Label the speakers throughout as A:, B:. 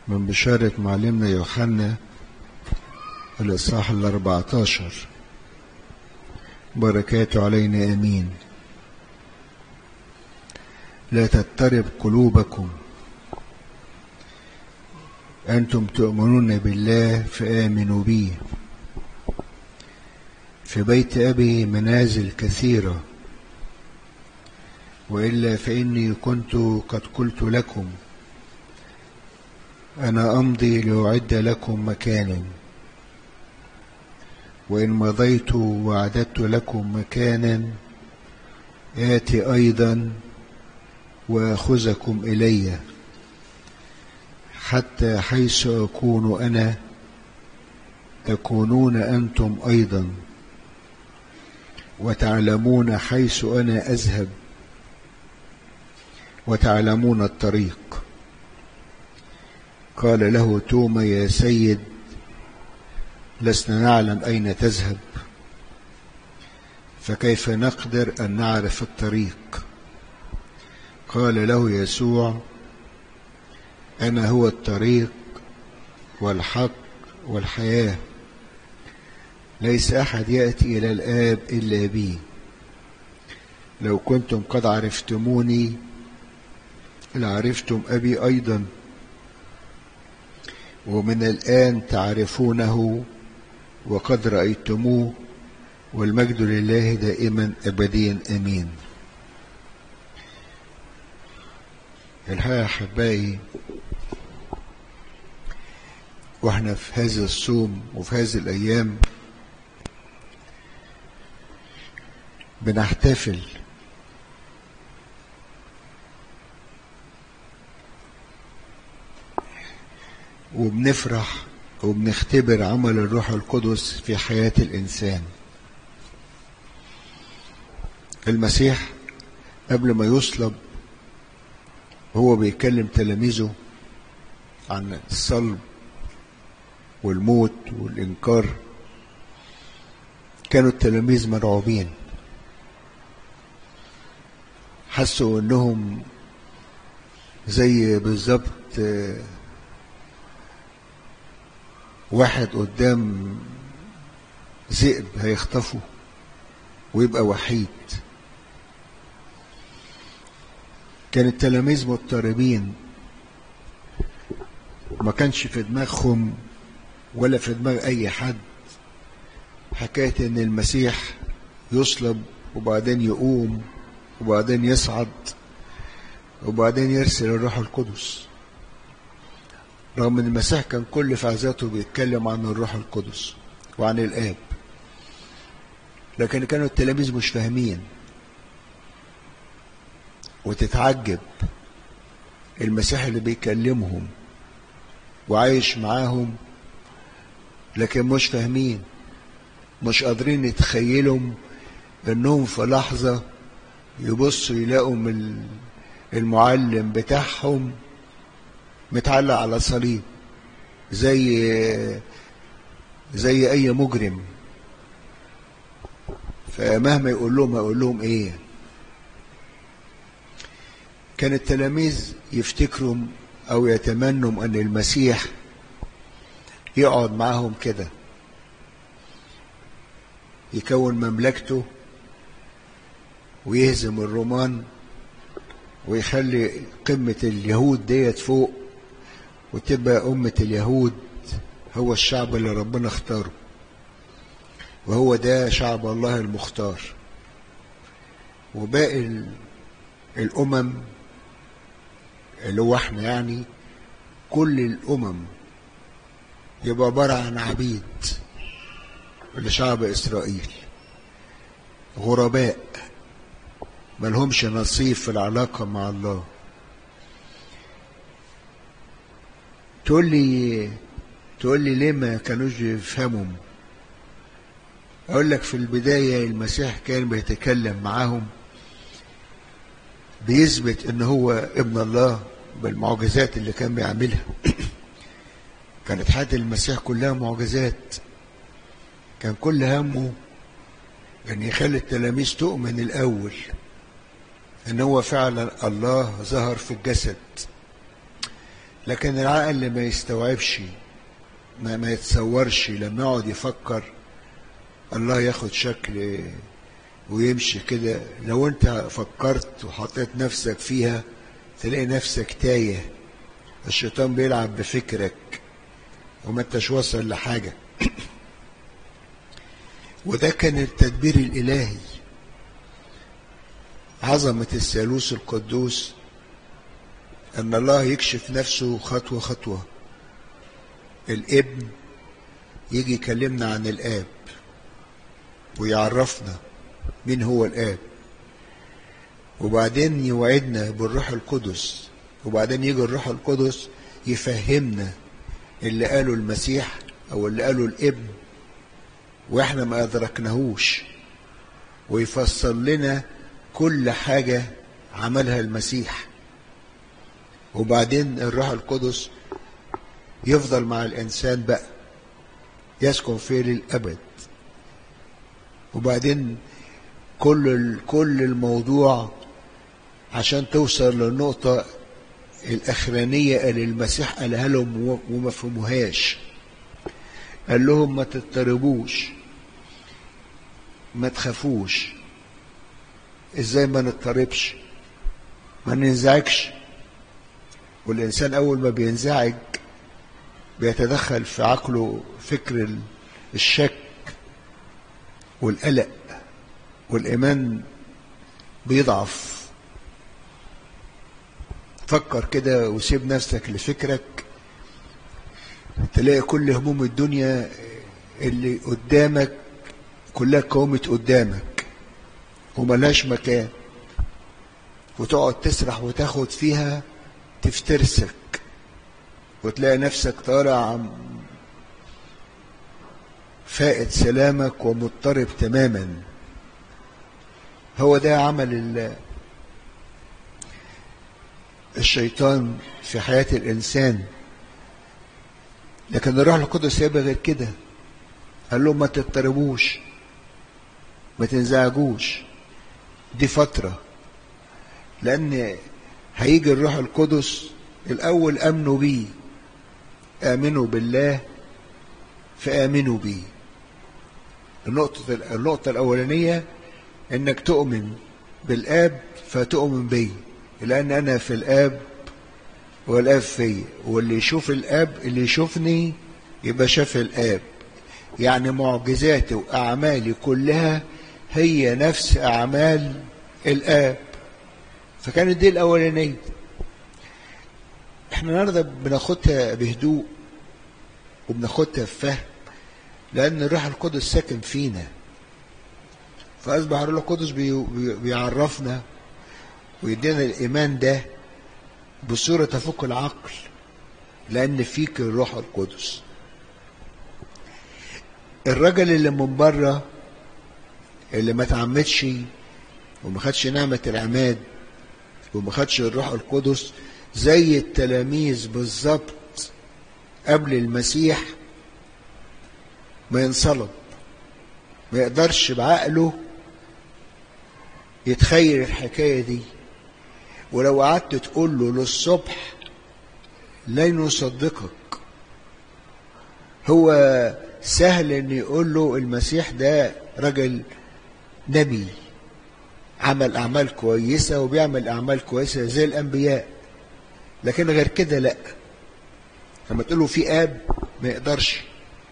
A: من بشارة معلمنا يوحنا الإصحاح الأربعتاشر بركاته علينا آمين لا تضطرب قلوبكم أنتم تؤمنون بالله فآمنوا بي في بيت أبي منازل كثيرة وإلا فإني كنت قد قلت لكم أنا أمضي لأعد لكم مكانا وإن مضيت وأعددت لكم مكانا آتي أيضا وأخذكم إلي حتى حيث أكون أنا تكونون أنتم أيضا وتعلمون حيث أنا أذهب وتعلمون الطريق قال له توما يا سيد لسنا نعلم أين تذهب فكيف نقدر أن نعرف الطريق قال له يسوع أنا هو الطريق والحق والحياة ليس أحد يأتي إلى الآب إلا بي لو كنتم قد عرفتموني لعرفتم أبي أيضا ومن الآن تعرفونه وقد رأيتموه والمجد لله دائما أبديا أمين الحقيقة أحبائي واحنا في هذا الصوم وفي هذه الأيام بنحتفل وبنفرح وبنختبر عمل الروح القدس في حياة الإنسان المسيح قبل ما يصلب هو بيكلم تلاميذه عن الصلب والموت والإنكار كانوا التلاميذ مرعوبين حسوا انهم زي بالظبط واحد قدام ذئب هيخطفه ويبقى وحيد كان التلاميذ مضطربين ما كانش في دماغهم ولا في دماغ اي حد حكايه ان المسيح يصلب وبعدين يقوم وبعدين يصعد وبعدين يرسل الروح القدس رغم ان المسيح كان كل فعزاته بيتكلم عن الروح القدس وعن الاب لكن كانوا التلاميذ مش فاهمين وتتعجب المسيح اللي بيكلمهم وعايش معاهم لكن مش فاهمين مش قادرين يتخيلوا انهم في لحظة يبصوا يلاقوا المعلم بتاعهم متعلق على صليب زي زي اي مجرم فمهما يقول لهم هيقول لهم ايه كان التلاميذ يفتكروا او يتمنوا ان المسيح يقعد معاهم كده يكون مملكته ويهزم الرومان ويخلي قمة اليهود ديت فوق وتبقى أمة اليهود هو الشعب اللي ربنا اختاره وهو ده شعب الله المختار وباقي الأمم اللي هو احنا يعني كل الأمم يبقى عبارة عن عبيد لشعب إسرائيل غرباء ملهمش نصيب في العلاقة مع الله تقول لي تقول لي ليه ما كانوش يفهموا اقول لك في البداية المسيح كان بيتكلم معاهم بيثبت ان هو ابن الله بالمعجزات اللي كان بيعملها كانت حياة المسيح كلها معجزات كان كل همه ان يخلي التلاميذ تؤمن الاول ان هو فعلا الله ظهر في الجسد لكن العقل ما يستوعبش ما, ما يتصورش لما يقعد يفكر الله ياخد شكل ويمشي كده لو انت فكرت وحطيت نفسك فيها تلاقي نفسك تايه الشيطان بيلعب بفكرك وما انتش واصل لحاجة وده كان التدبير الإلهي عظمة الثالوث القدوس أن الله يكشف نفسه خطوة خطوة الابن يجي يكلمنا عن الآب ويعرفنا مين هو الآب وبعدين يوعدنا بالروح القدس وبعدين يجي الروح القدس يفهمنا اللي قاله المسيح أو اللي قاله الابن وإحنا ما أدركناهوش ويفسر لنا كل حاجة عملها المسيح وبعدين الروح القدس يفضل مع الإنسان بقى يسكن فيه للأبد وبعدين كل كل الموضوع عشان توصل للنقطة الأخرانية اللي المسيح قالها لهم وما فهموهاش قال لهم ما تضطربوش ما تخافوش ازاي ما نضطربش ما ننزعجش والإنسان أول ما بينزعج بيتدخل في عقله فكر الشك والقلق والإيمان بيضعف فكر كده وسيب نفسك لفكرك تلاقي كل هموم الدنيا اللي قدامك كلها قومت قدامك وملهاش مكان وتقعد تسرح وتاخد فيها تفترسك وتلاقي نفسك طالع فائد سلامك ومضطرب تماما هو ده عمل الشيطان في حياة الإنسان لكن الروح القدس يبقى غير كده قال لهم ما تضطربوش ما تنزعجوش دي فترة لأن هيجي الروح القدس الأول أمنوا بيه آمنوا بالله فآمنوا بيه النقطة النقطة الأولانية إنك تؤمن بالآب فتؤمن بي لأن أنا في الآب والآب في واللي يشوف الآب اللي يشوفني يبقى شاف الآب يعني معجزاتي وأعمالي كلها هي نفس أعمال الآب فكانت دي الأولانية احنا النهارده بناخدها بهدوء وبناخدها بفهم لأن الروح القدس ساكن فينا فأصبح الروح القدس بي بيعرفنا ويدينا الإيمان ده بصورة تفوق العقل لأن فيك الروح القدس الرجل اللي من بره اللي ما تعمدش وما خدش نعمة العماد وما خدش الروح القدس زي التلاميذ بالظبط قبل المسيح ما ينصلب ما يقدرش بعقله يتخيل الحكاية دي ولو قعدت تقول له للصبح لن يصدقك هو سهل ان يقول له المسيح ده رجل نبي عمل اعمال كويسه وبيعمل اعمال كويسه زي الانبياء لكن غير كده لا لما تقول له في اب ما يقدرش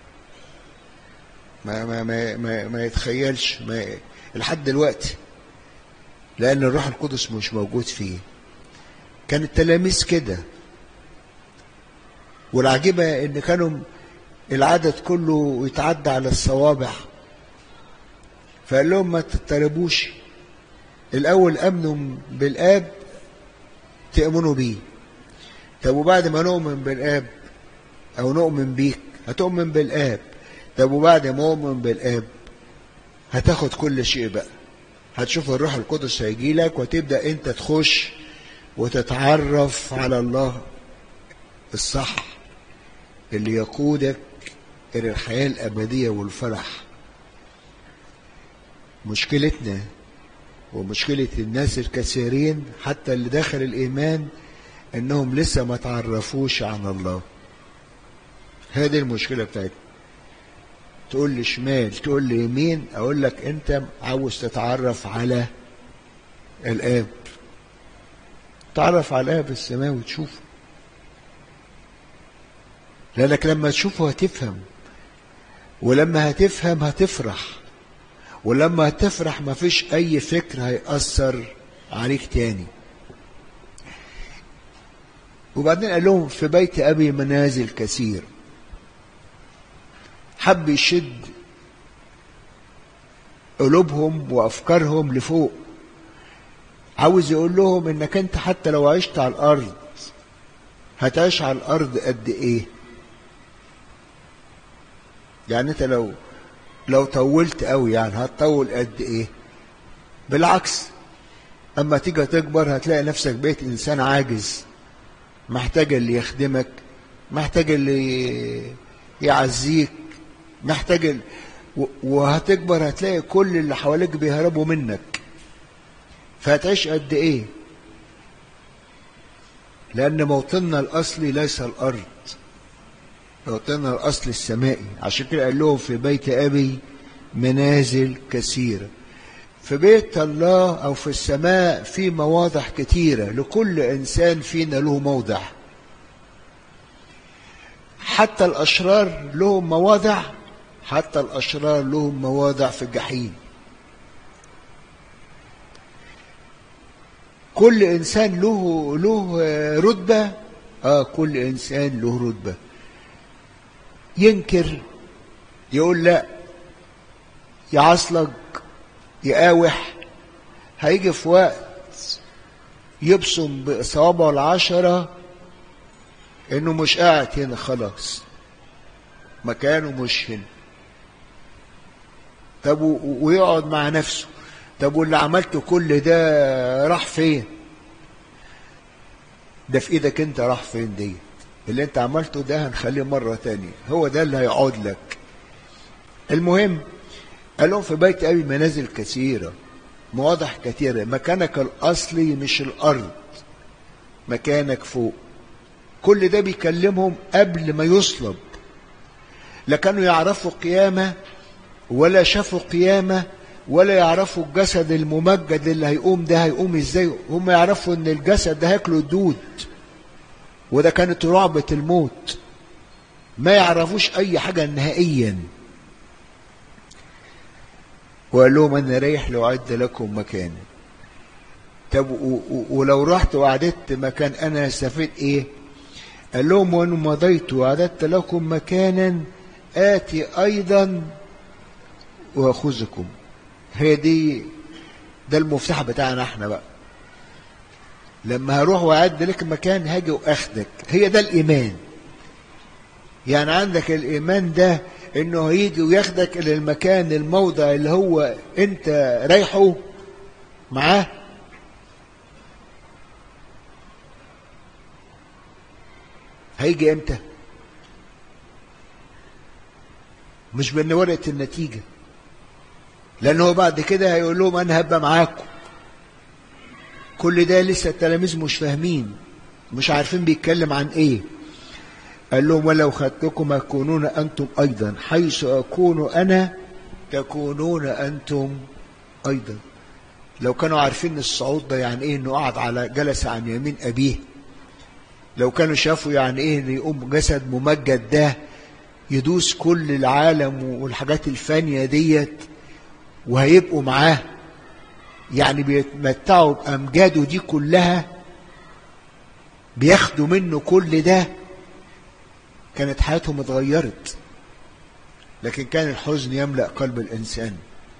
A: ما ما ما ما, ما يتخيلش ما لحد دلوقتي لان الروح القدس مش موجود فيه كان التلاميذ كده والعجيبه ان كانوا العدد كله يتعدى على الصوابع فقال لهم ما تضطربوش الاول امنوا بالاب تؤمنوا بيه طب وبعد ما نؤمن بالاب او نؤمن بيك هتؤمن بالاب طب وبعد ما اؤمن بالاب هتاخد كل شيء بقى هتشوف الروح القدس هيجي لك وتبدا انت تخش وتتعرف على الله الصح اللي يقودك الى الحياه الابديه والفرح مشكلتنا ومشكله الناس الكثيرين حتى اللي داخل الايمان انهم لسه ما تعرفوش عن الله هذه المشكلة بتاعتنا تقول لي شمال تقول لي يمين اقول لك انت عاوز تتعرف على الاب تعرف على الاب السماوي تشوفه لانك لما تشوفه هتفهم ولما هتفهم هتفرح ولما هتفرح مفيش اي فكر هيأثر عليك تاني وبعدين قال لهم في بيت ابي منازل كثير حب يشد قلوبهم وافكارهم لفوق عاوز يقول لهم انك انت حتى لو عشت على الارض هتعيش على الارض قد ايه يعني انت لو لو طولت قوي يعني هتطول قد ايه بالعكس اما تيجي تكبر هتلاقي نفسك بقيت انسان عاجز محتاج اللي يخدمك محتاج اللي يعزيك محتاج ال... وهتكبر هتلاقي كل اللي حواليك بيهربوا منك فهتعيش قد ايه لان موطننا الاصلي ليس الارض موطننا الاصلي السمائي عشان كده قال لهم في بيت ابي منازل كثيره في بيت الله او في السماء في مواضع كتيره لكل انسان فينا له موضع حتى الاشرار لهم مواضع حتى الاشرار لهم مواضع في الجحيم كل انسان له له رتبه اه كل انسان له رتبه ينكر يقول لا يعصلج يقاوح هيجي في وقت يبصم بصوابعه العشرة انه مش قاعد هنا خلاص مكانه مش هنا طب ويقعد مع نفسه طب واللي عملته كل ده راح فين ده في ايدك انت راح فين دي اللي انت عملته ده هنخليه مرة تانية هو ده اللي هيقعد لك المهم قال لهم في بيت أبي منازل كثيرة مواضع كثيرة مكانك الأصلي مش الأرض مكانك فوق كل ده بيكلمهم قبل ما يصلب لا كانوا يعرفوا قيامة ولا شافوا قيامة ولا يعرفوا الجسد الممجد اللي هيقوم ده هيقوم ازاي هم يعرفوا ان الجسد ده هياكلوا الدود وده كانت رعبة الموت ما يعرفوش اي حاجة نهائيا وقال لهم انا رايح لأعد لكم مكانا طب ولو رحت وعددت مكان انا هستفيد ايه قال لهم وان مضيت وعددت لكم مكانا اتي ايضا واخذكم هي دي ده المفتاح بتاعنا احنا بقى لما هروح واعد لك مكان هاجي واخدك هي ده الايمان يعني عندك الايمان ده انه هيجي وياخدك الى المكان الموضع اللي هو انت رايحه معاه هيجي امتى مش بان ورقه النتيجه لان هو بعد كده هيقول لهم انا هبقى معاكم كل ده لسه التلاميذ مش فاهمين مش عارفين بيتكلم عن ايه قال لهم ولو خدتكم تكونون أنتم أيضا حيث أكون أنا تكونون أنتم أيضا لو كانوا عارفين الصعود ده يعني إيه إنه قعد على جلس عن يمين أبيه لو كانوا شافوا يعني إيه إنه يقوم جسد ممجد ده يدوس كل العالم والحاجات الفانية ديت وهيبقوا معاه يعني بيتمتعوا بأمجاده دي كلها بياخدوا منه كل ده كانت حياتهم اتغيرت لكن كان الحزن يملأ قلب الإنسان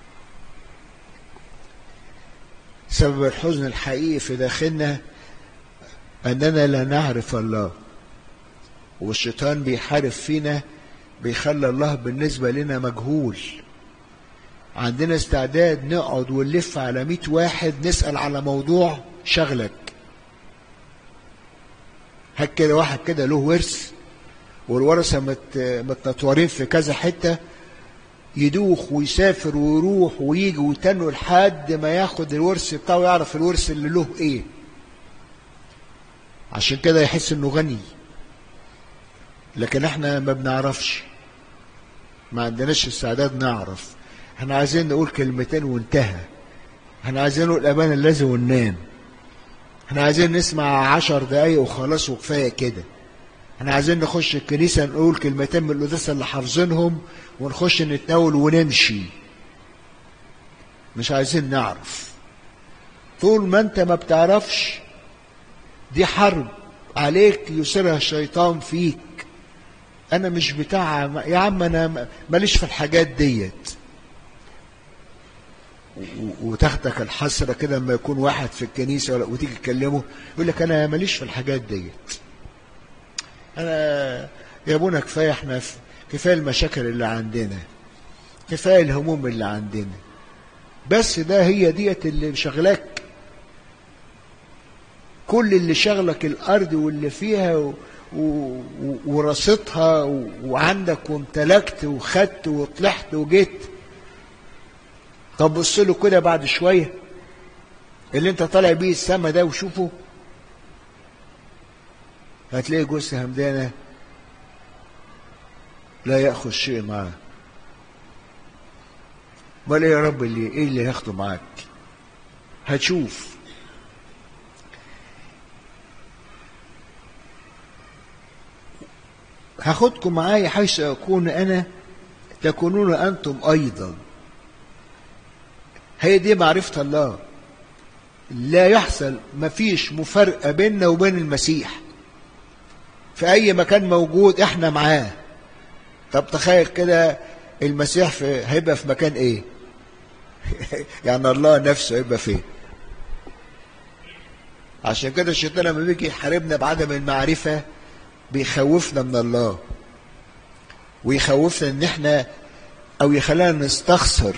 A: سبب الحزن الحقيقي في داخلنا أننا لا نعرف الله والشيطان بيحارب فينا بيخلى الله بالنسبة لنا مجهول عندنا استعداد نقعد ونلف على مئة واحد نسأل على موضوع شغلك هك كده واحد كده له ورث والورثة مت متنطورين في كذا حتة يدوخ ويسافر ويروح ويجي ويتنوا لحد ما ياخد الورث بتاعه يعرف الورث اللي له ايه عشان كده يحس انه غني لكن احنا ما بنعرفش ما عندناش استعداد نعرف احنا عايزين نقول كلمتين وانتهى احنا عايزين نقول امان الذي وننام احنا عايزين نسمع عشر دقايق وخلاص وكفايه كده احنا عايزين نخش الكنيسه نقول كلمتين من القداس اللي حافظينهم ونخش نتناول ونمشي مش عايزين نعرف طول ما انت ما بتعرفش دي حرب عليك يسرها الشيطان فيك انا مش بتاع يا عم انا ماليش في الحاجات ديت وتاخدك الحسره كده لما يكون واحد في الكنيسه وتيجي تكلمه يقول لك انا ماليش في الحاجات ديت انا يا ابونا كفايه احنا كفايه المشاكل اللي عندنا كفايه الهموم اللي عندنا بس ده هي ديت اللي شغلاك كل اللي شغلك الارض واللي فيها و... و... ورصتها و... وعندك وامتلكت وخدت وطلعت وجيت طب بص له كده بعد شويه اللي انت طالع بيه السما ده وشوفه هتلاقي جوز همدانه لا ياخذ شيء معاه امال ايه يا رب اللي ايه اللي هياخده معاك هتشوف هاخدكم معايا حيث اكون انا تكونون انتم ايضا هي دي معرفة الله لا يحصل مفيش مفارقة بيننا وبين المسيح في أي مكان موجود إحنا معاه طب تخيل كده المسيح في هيبقى في مكان إيه يعني الله نفسه هيبقى فين عشان كده الشيطان لما بيجي يحاربنا بعدم المعرفة بيخوفنا من الله ويخوفنا ان احنا او يخلينا نستخسر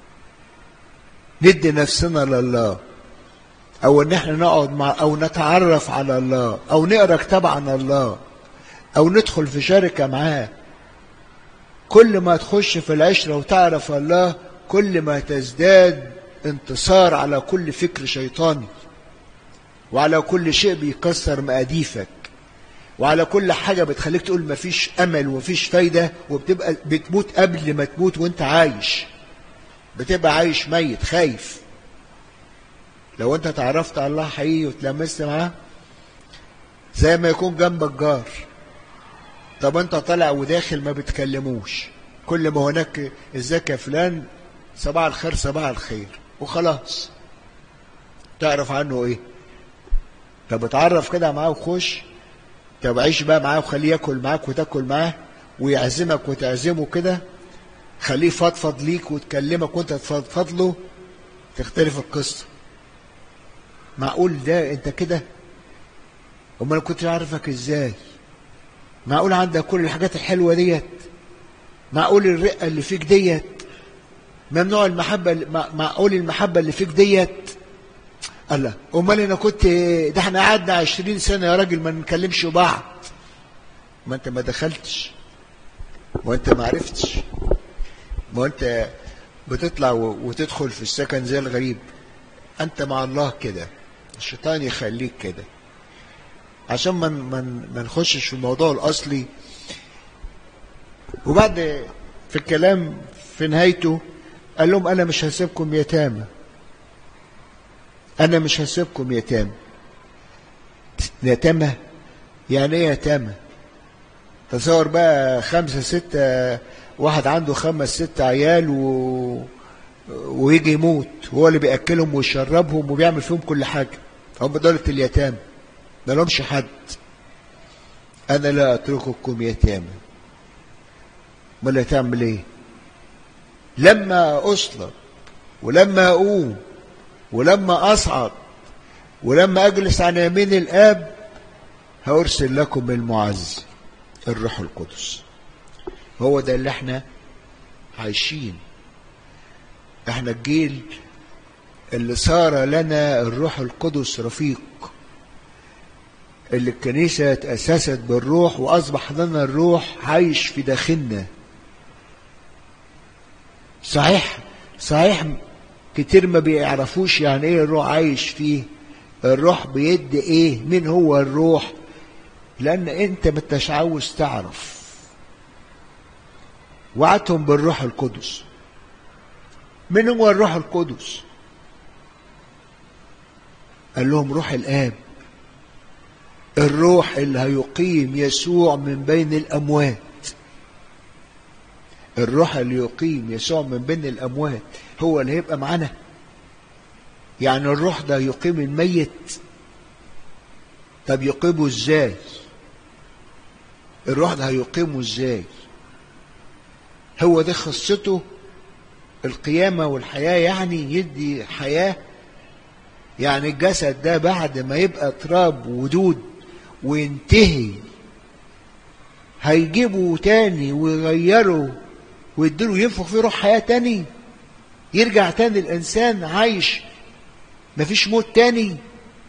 A: ندي نفسنا لله او ان احنا نقعد مع او نتعرف على الله او نقرا كتاب عن الله او ندخل في شركه معاه كل ما تخش في العشره وتعرف الله كل ما تزداد انتصار على كل فكر شيطاني وعلى كل شيء بيكسر مقاديفك وعلى كل حاجه بتخليك تقول مفيش امل ومفيش فايده وبتبقى بتموت قبل ما تموت وانت عايش بتبقى عايش ميت خايف لو انت تعرفت على الله حقيقي وتلمست معاه زي ما يكون جنبك جار طب انت طالع وداخل ما بتكلموش كل ما هناك ازيك يا فلان صباح الخير صباح الخير وخلاص تعرف عنه ايه طب اتعرف كده معاه وخش طب عيش بقى معاه وخليه ياكل معاك وتاكل معاه ويعزمك وتعزمه كده خليه فضفض ليك وتكلمك وانت تفضفض له تختلف القصه معقول ده انت كده امال كنت عارفك ازاي معقول عندك كل الحاجات الحلوه ديت معقول الرقه اللي فيك ديت ممنوع المحبه معقول المحبه اللي فيك ديت الله امال انا كنت ده احنا قعدنا عشرين سنه يا راجل ما نكلمش بعض ما انت ما دخلتش وانت ما عرفتش ما انت بتطلع وتدخل في السكن زي الغريب انت مع الله كده الشيطان يخليك كده عشان ما من ما نخشش في الموضوع الاصلي وبعد في الكلام في نهايته قال لهم انا مش هسيبكم يتامى انا مش هسيبكم يتامى يتامى يعني ايه يتامى تصور بقى خمسة ستة واحد عنده خمس ست عيال و... ويجي يموت هو اللي بياكلهم ويشربهم وبيعمل فيهم كل حاجه هم دولة اليتامى ما لهمش حد انا لا اترككم يتامى امال هتعمل ايه لما اصلب ولما اقوم ولما اصعد ولما اجلس عن يمين الاب هارسل لكم المعز الروح القدس هو ده اللي احنا عايشين احنا الجيل اللي صار لنا الروح القدس رفيق اللي الكنيسة تأسست بالروح وأصبح لنا الروح عايش في داخلنا صحيح صحيح كتير ما بيعرفوش يعني ايه الروح عايش فيه الروح بيدي ايه مين هو الروح لان انت ما انتش عاوز تعرف وعدتهم بالروح القدس من هو الروح القدس قال لهم روح الاب الروح اللي هيقيم يسوع من بين الاموات الروح اللي يقيم يسوع من بين الاموات هو اللي هيبقى معانا يعني الروح ده يقيم الميت طب يقيمه ازاي الروح ده هيقيمه ازاي هو ده خصته القيامة والحياة يعني يدي حياة يعني الجسد ده بعد ما يبقى تراب ودود وينتهي هيجيبه تاني ويغيره ويديله ينفخ فيه روح حياة تاني يرجع تاني الإنسان عايش مفيش موت تاني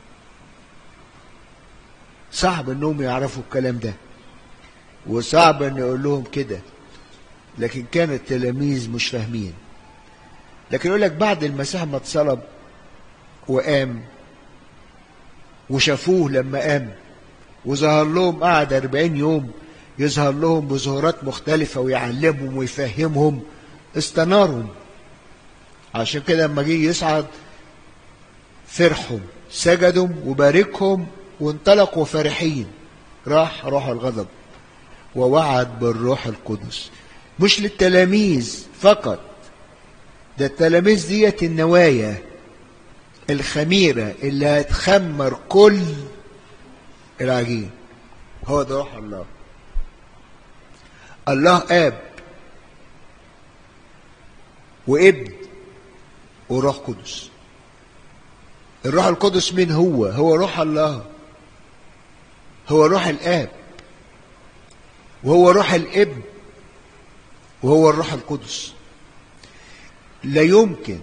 A: صعب انهم يعرفوا الكلام ده وصعب ان يقول لهم كده لكن كان التلاميذ مش فاهمين لكن يقول لك بعد المسيح ما اتصلب وقام وشافوه لما قام وظهر لهم قعد أربعين يوم يظهر لهم بظهورات مختلفة ويعلمهم ويفهمهم استنارهم عشان كده لما جه يصعد فرحهم سجدوا وباركهم وانطلقوا فرحين راح روح الغضب ووعد بالروح القدس مش للتلاميذ فقط ده التلاميذ ديت النوايا الخميرة اللي هتخمر كل العجين هو ده روح الله الله آب وابن وروح قدس الروح القدس مين هو هو روح الله هو روح الآب وهو روح الابن وهو الروح القدس لا يمكن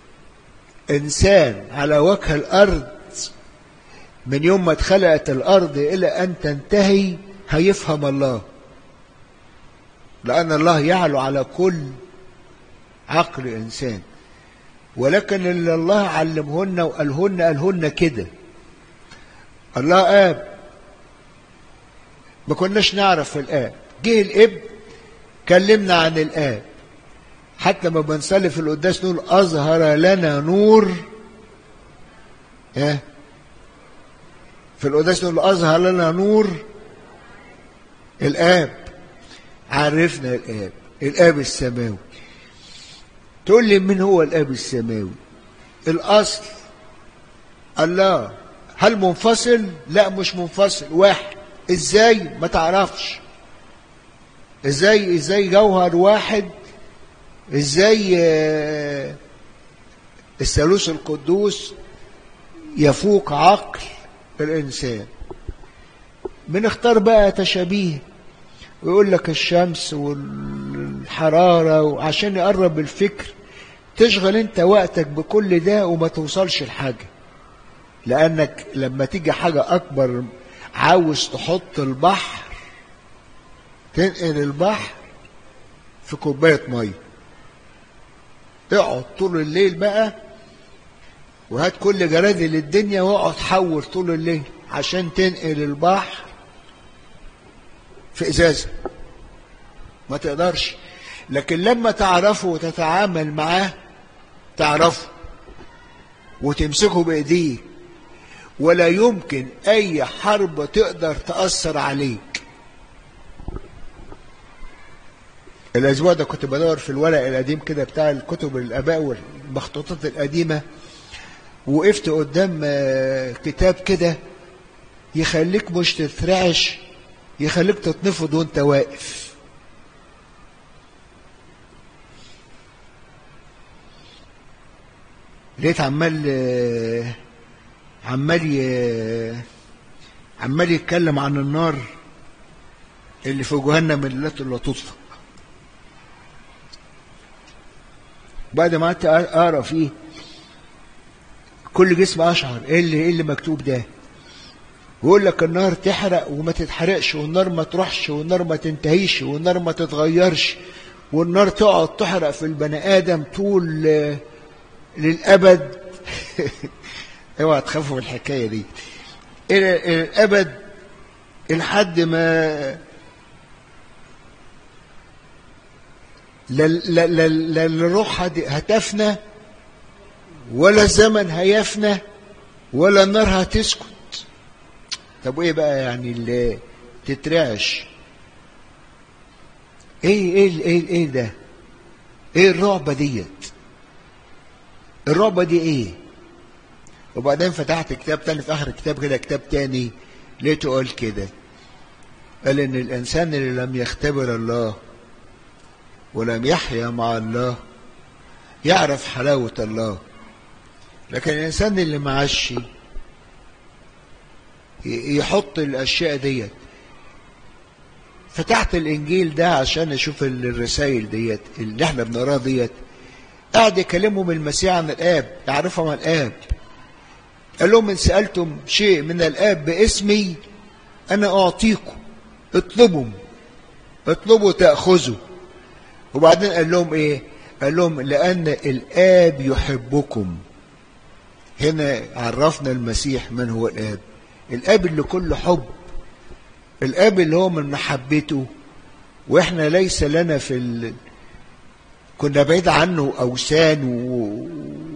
A: إنسان على وجه الأرض من يوم ما اتخلقت الأرض إلى أن تنتهي هيفهم الله لأن الله يعلو على كل عقل إنسان ولكن اللي الله علمهن وقالهن قالهن كده الله آب ما كناش نعرف الآب جه الإب كلمنا عن الآب حتى ما بنصلي في القداس نقول أظهر لنا نور إيه في القداس نقول أظهر لنا نور الآب عرفنا الآب الآب السماوي تقول لي من هو الآب السماوي الأصل الله هل منفصل لا مش منفصل واحد ازاي ما تعرفش ازاي ازاي جوهر واحد ازاي الثالوث القدوس يفوق عقل الانسان بنختار بقى تشابيه ويقول لك الشمس والحرارة وعشان يقرب الفكر تشغل انت وقتك بكل ده وما توصلش لحاجة لأنك لما تيجي حاجة أكبر عاوز تحط البحر تنقل البحر في كوباية مية اقعد طول الليل بقى وهات كل جرادل الدنيا واقعد حول طول الليل عشان تنقل البحر في ازازه ما تقدرش لكن لما تعرفه وتتعامل معاه تعرفه وتمسكه بايديك ولا يمكن اي حرب تقدر تاثر عليك الاسبوع ده كنت بدور في الورق القديم كده بتاع الكتب الاباء والمخطوطات القديمه وقفت قدام كتاب كده يخليك مش تترعش يخليك تتنفض وانت واقف لقيت عمال عمال عمال يتكلم عن النار اللي في جهنم التي لا تطفأ بعد ما قعدت اقرا فيه كل جسم اشعر ايه اللي ايه اللي مكتوب ده ويقول لك النار تحرق وما تتحرقش والنار ما تروحش والنار ما تنتهيش والنار ما تتغيرش والنار تقعد تحرق في البني ادم طول للابد اوعى تخافوا من الحكايه دي الى إلى الابد لحد ما لا لا لا لا الروح هت- هتفنى ولا الزمن هيفنى ولا النار هتسكت طب ايه بقى يعني اللي تترعش ايه ايه ايه ايه ده ايه الرعبه ديت الرعبه دي ايه وبعدين فتحت كتاب تاني في اخر الكتاب كده كتاب تاني لقيته قال كده قال ان الانسان اللي لم يختبر الله ولم يحيا مع الله يعرف حلاوة الله لكن الإنسان اللي معاش ي- يحط الأشياء ديت فتحت الإنجيل ده عشان أشوف ال- الرسائل ديت اللي احنا بنقراها ديت قاعد يكلمهم المسيح عن الآب يعرفهم عن الآب قال لهم إن سألتم شيء من الآب باسمي أنا أعطيكم اطلبوا اطلبوا تأخذوا وبعدين قال لهم ايه قال لهم لان الاب يحبكم هنا عرفنا المسيح من هو الاب الاب اللي كله حب الاب اللي هو من محبته واحنا ليس لنا في ال... كنا بعيد عنه اوثان و...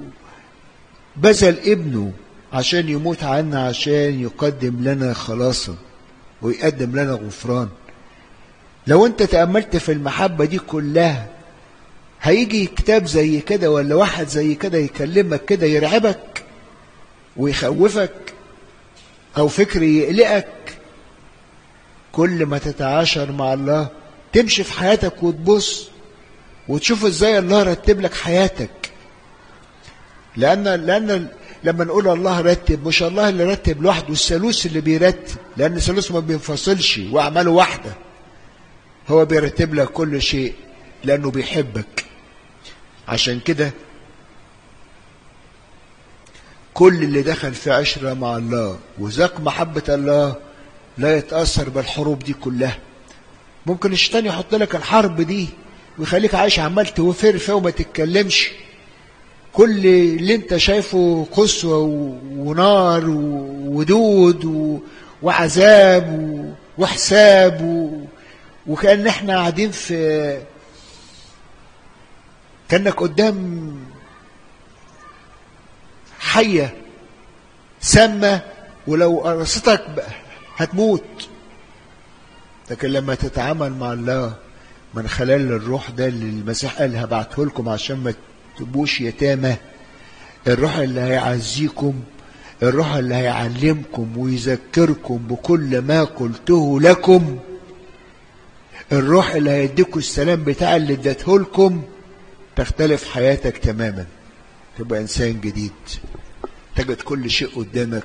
A: بذل ابنه عشان يموت عنا عشان يقدم لنا خلاصا ويقدم لنا غفران لو انت تأملت في المحبة دي كلها هيجي كتاب زي كده ولا واحد زي كده يكلمك كده يرعبك ويخوفك او فكر يقلقك كل ما تتعاشر مع الله تمشي في حياتك وتبص وتشوف ازاي الله رتب لك حياتك لان لان لما نقول الله رتب مش الله اللي رتب لوحده الثالوث اللي بيرتب لان الثالوث ما بينفصلش واعماله واحده هو بيرتب لك كل شيء لأنه بيحبك عشان كده كل اللي دخل في عشرة مع الله وذاق محبة الله لا يتأثر بالحروب دي كلها ممكن الشيطان يحط لك الحرب دي ويخليك عايش عمال توفر فيها وما تتكلمش كل اللي انت شايفه قسوة و- ونار و- ودود و- وعذاب و- وحساب و- وكأن احنا قاعدين في كأنك قدام حية سامة ولو قرصتك ب- هتموت لكن لما تتعامل مع الله من خلال الروح ده اللي المسيح قال هبعته لكم عشان ما تبقوش يتامى الروح اللي هيعزيكم الروح اللي هيعلمكم ويذكركم بكل ما قلته لكم الروح اللي هيديكم السلام بتاع اللي اديته لكم تختلف حياتك تماما تبقى انسان جديد تجد كل شيء قدامك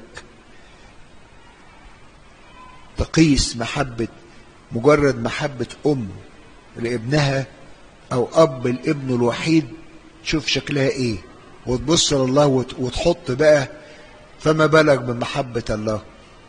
A: تقيس محبة مجرد محبة أم لابنها أو أب الابن الوحيد شوف شكلها إيه وتبص لله وت- وتحط بقى فما بالك بمحبة الله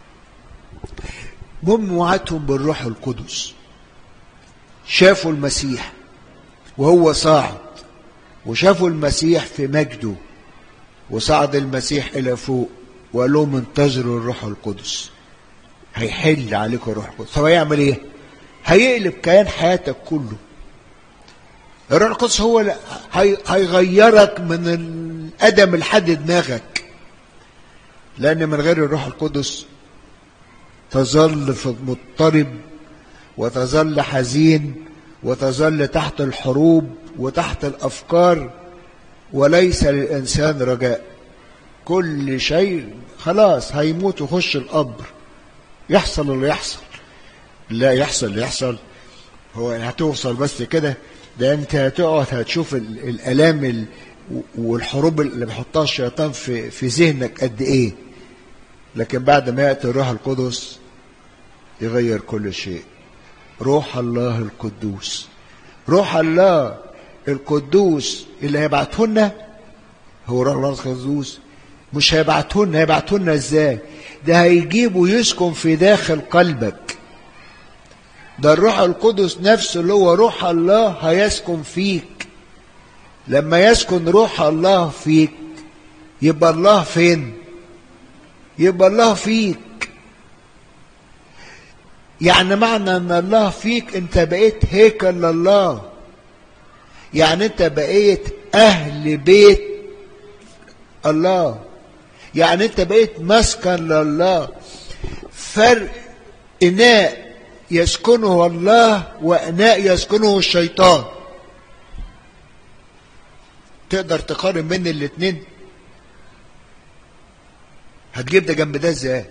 A: المهم وعدتهم بالروح القدس شافوا المسيح وهو صاعد وشافوا المسيح في مجده وصعد المسيح إلى فوق وقال لهم انتظروا الروح القدس هيحل عليكم الروح القدس طب هيعمل ايه؟ هيقلب كيان حياتك كله الروح القدس هو اللي هي- هيغيرك من الأدم لحد دماغك لأن من غير الروح القدس تظل في مضطرب وتظل حزين وتظل تحت الحروب وتحت الافكار وليس للانسان رجاء كل شيء خلاص هيموت ويخش القبر يحصل اللي يحصل لا يحصل اللي يحصل هو هتوصل بس كده ده انت هتقعد هتشوف ال- الالام ال- والحروب اللي بيحطها الشيطان في في ذهنك قد ايه لكن بعد ما ياتي الروح القدس يغير كل شيء روح الله القدوس روح الله القدوس اللي هيبعته لنا هو روح الله القدوس مش هيبعته لنا هيبعته لنا ازاي ده هيجيب ويسكن في داخل قلبك ده الروح القدس نفسه اللي هو روح الله هيسكن فيك لما يسكن روح الله فيك يبقى الله فين يبقى الله فيك يعني معنى ان الله فيك انت بقيت هيكل لله يعني انت بقيت اهل بيت الله يعني انت بقيت مسكن لله فرق اناء يسكنه الله واناء يسكنه الشيطان تقدر تقارن بين الاثنين هتجيب ده جنب ده ازاي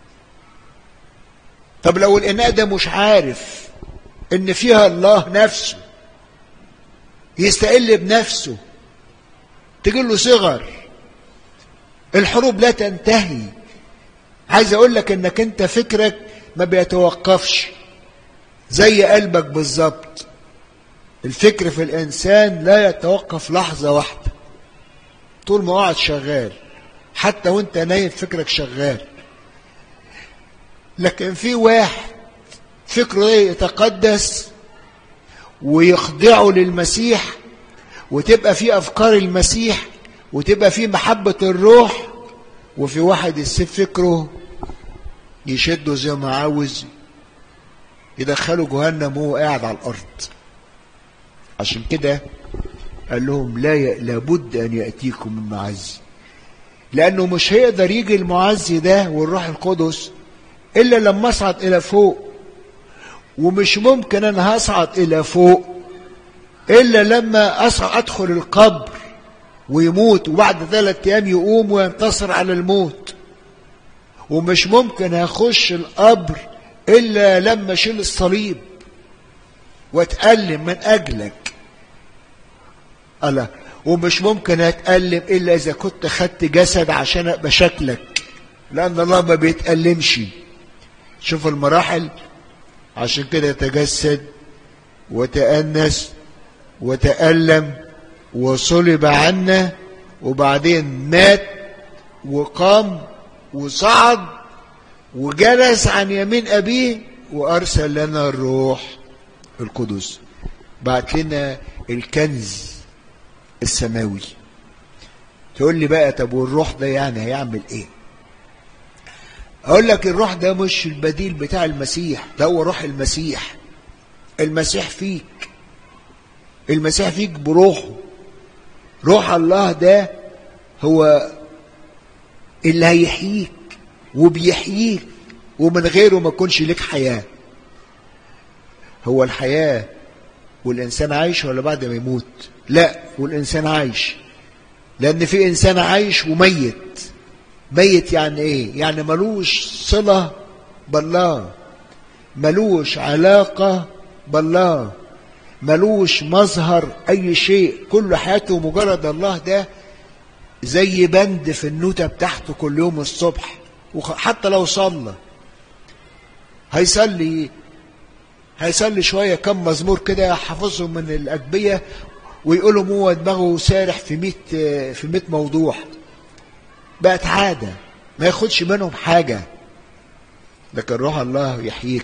A: طب لو الاناء ده مش عارف ان فيها الله نفسه يستقل بنفسه تجي له صغر الحروب لا تنتهي عايز اقول لك انك انت فكرك ما بيتوقفش زي قلبك بالظبط الفكر في الانسان لا يتوقف لحظه واحده طول ما قاعد شغال حتى وانت نايم فكرك شغال لكن في واحد فكره يتقدس ويخضعه للمسيح وتبقى في افكار المسيح وتبقى في محبة الروح وفي واحد يسيب فكره يشده زي ما عاوز يدخله جهنم وهو قاعد على الارض عشان كده قال لهم لا ي... لابد ان ياتيكم المعزي لانه مش هيقدر يجي المعزي ده والروح القدس الا لما اصعد الى فوق ومش ممكن انا هصعد الى فوق الا لما اصعد ادخل القبر ويموت وبعد ثلاثة ايام يقوم وينتصر على الموت ومش ممكن هخش القبر الا لما اشيل الصليب واتألم من اجلك الله ومش ممكن اتألم الا اذا كنت خدت جسد عشان ابقى شكلك لان الله ما بيتألمش شوف المراحل عشان كده تجسد وتأنس وتألم وصلب عنا وبعدين مات وقام وصعد وجلس عن يمين أبيه وأرسل لنا الروح القدس بعت لنا الكنز السماوي تقول لي بقى طب والروح ده يعني هيعمل ايه اقول لك الروح ده مش البديل بتاع المسيح ده هو روح المسيح المسيح فيك المسيح فيك بروحه روح الله ده هو اللي هيحييك وبيحييك ومن غيره ما تكونش لك حياة هو الحياة والإنسان عايش ولا بعد ما يموت لا والإنسان عايش لأن في إنسان عايش وميت ميت يعني إيه يعني ملوش صلة بالله ملوش علاقة بالله ملوش مظهر أي شيء كل حياته مجرد الله ده زي بند في النوتة بتاعته كل يوم الصبح وحتى لو صلى هيصلي هيصلي شوية كم مزمور كده حافظهم من الأجبية ويقولهم هو دماغه سارح في مئة في مئة موضوع بقت عادة ما ياخدش منهم حاجة لكن روح الله يحييك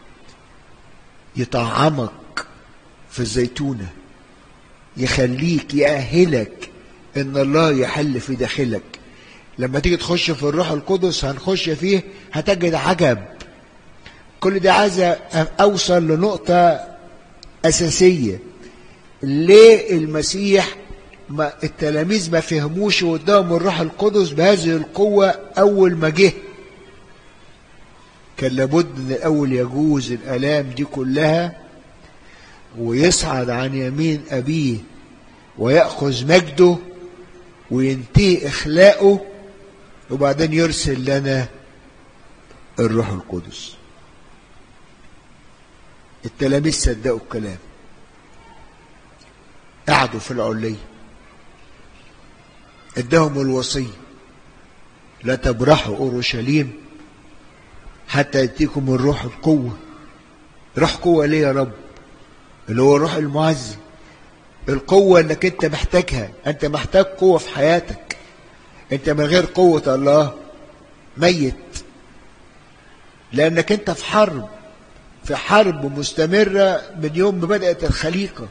A: يطعمك في الزيتونة يخليك يأهلك ان الله يحل في داخلك لما تيجي تخش في الروح القدس هنخش فيه هتجد عجب كل ده عايز اوصل لنقطة اساسية ليه المسيح ما التلاميذ ما فهموش قدام الروح القدس بهذه القوة اول ما جه كان لابد ان الاول يجوز الالام دي كلها ويصعد عن يمين ابيه وياخذ مجده وينتهي اخلاقه وبعدين يرسل لنا الروح القدس التلاميذ صدقوا الكلام قعدوا في العلية اداهم الوصية لا تبرحوا اورشليم حتى يأتيكم الروح القوة روح قوة ليه يا رب اللي هو روح المعزي القوة انك انت محتاجها انت محتاج قوة في حياتك انت من غير قوة الله ميت لانك انت في حرب في حرب مستمرة من يوم ما بدأت الخليقة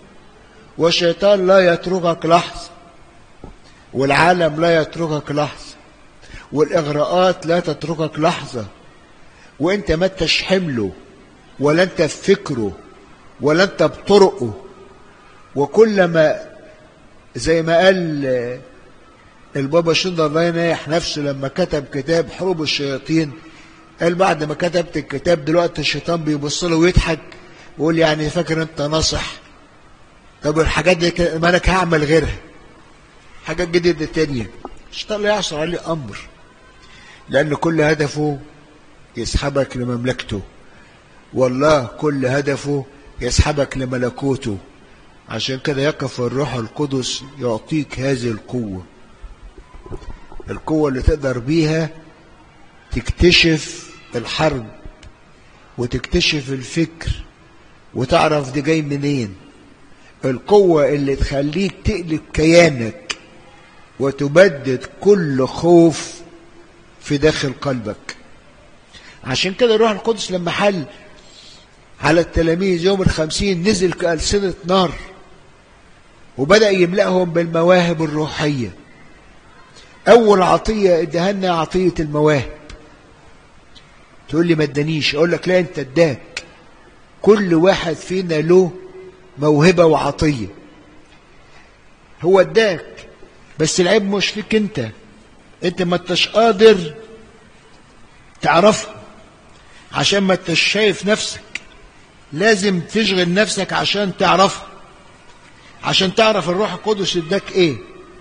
A: والشيطان لا يتركك لحظة والعالم لا يتركك لحظة والإغراءات لا تتركك لحظة وانت ما انتش حمله ولا انت في فكره ولا انت بطرقه وكلما زي ما قال البابا شنودة الله ينايح نفسه لما كتب كتاب حروب الشياطين قال بعد ما كتبت الكتاب دلوقتي الشيطان بيبص له ويضحك ويقول يعني فاكر انت ناصح طب الحاجات دي ما انا هعمل غيرها حاجات جديدة تانية الشيطان لا يعصر عليه امر لان كل هدفه يسحبك لمملكته والله كل هدفه يسحبك لملكوته عشان كده يقف الروح القدس يعطيك هذه القوة القوة اللي تقدر بيها تكتشف الحرب وتكتشف الفكر وتعرف دي جاي منين القوة اللي تخليك تقلب كيانك وتبدد كل خوف في داخل قلبك عشان كده الروح القدس لما حل على التلاميذ يوم الخمسين نزل كألسنة نار وبدأ يملأهم بالمواهب الروحية أول عطية ادهنا عطية المواهب تقول لي ما ادانيش أقول لك لا أنت اداك كل واحد فينا له موهبة وعطية هو اداك بس العيب مش فيك انت انت ما انتش قادر تعرفها عشان ما انتش شايف نفسك لازم تشغل نفسك عشان تعرفها عشان تعرف الروح القدس اداك ايه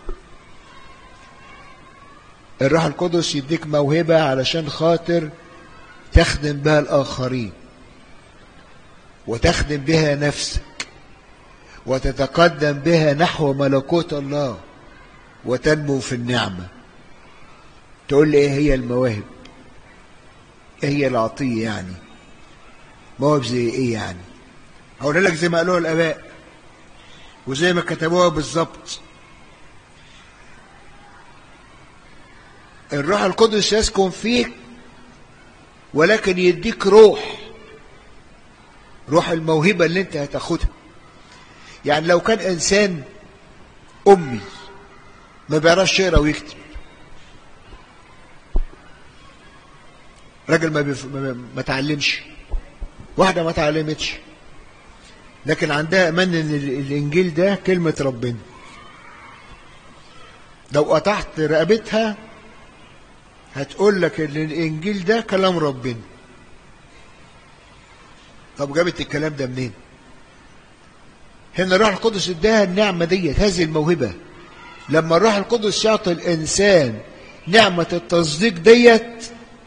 A: الروح القدس يديك موهبة علشان خاطر تخدم بها الآخرين وتخدم بها نفسك وتتقدم بها نحو ملكوت الله وتنمو في النعمة تقول لي ايه هي المواهب ايه هي العطية يعني مواهب زي ايه يعني هقول لك زي ما قالوها الاباء وزي ما كتبوها بالظبط الروح القدس يسكن فيك ولكن يديك روح روح الموهبة اللي انت هتاخدها يعني لو كان انسان امي ما بيعرفش يقرا ويكتب راجل ما, بيف... ما, ما تعلمش واحدة ما تعلمتش لكن عندها ايمان ان الانجيل ده كلمة ربنا لو قطعت رقبتها هتقول لك ان الانجيل ده كلام ربنا طب جابت الكلام ده منين هنا الروح القدس اداها النعمه ديت هذه الموهبه لما الروح القدس يعطي الانسان نعمه التصديق ديت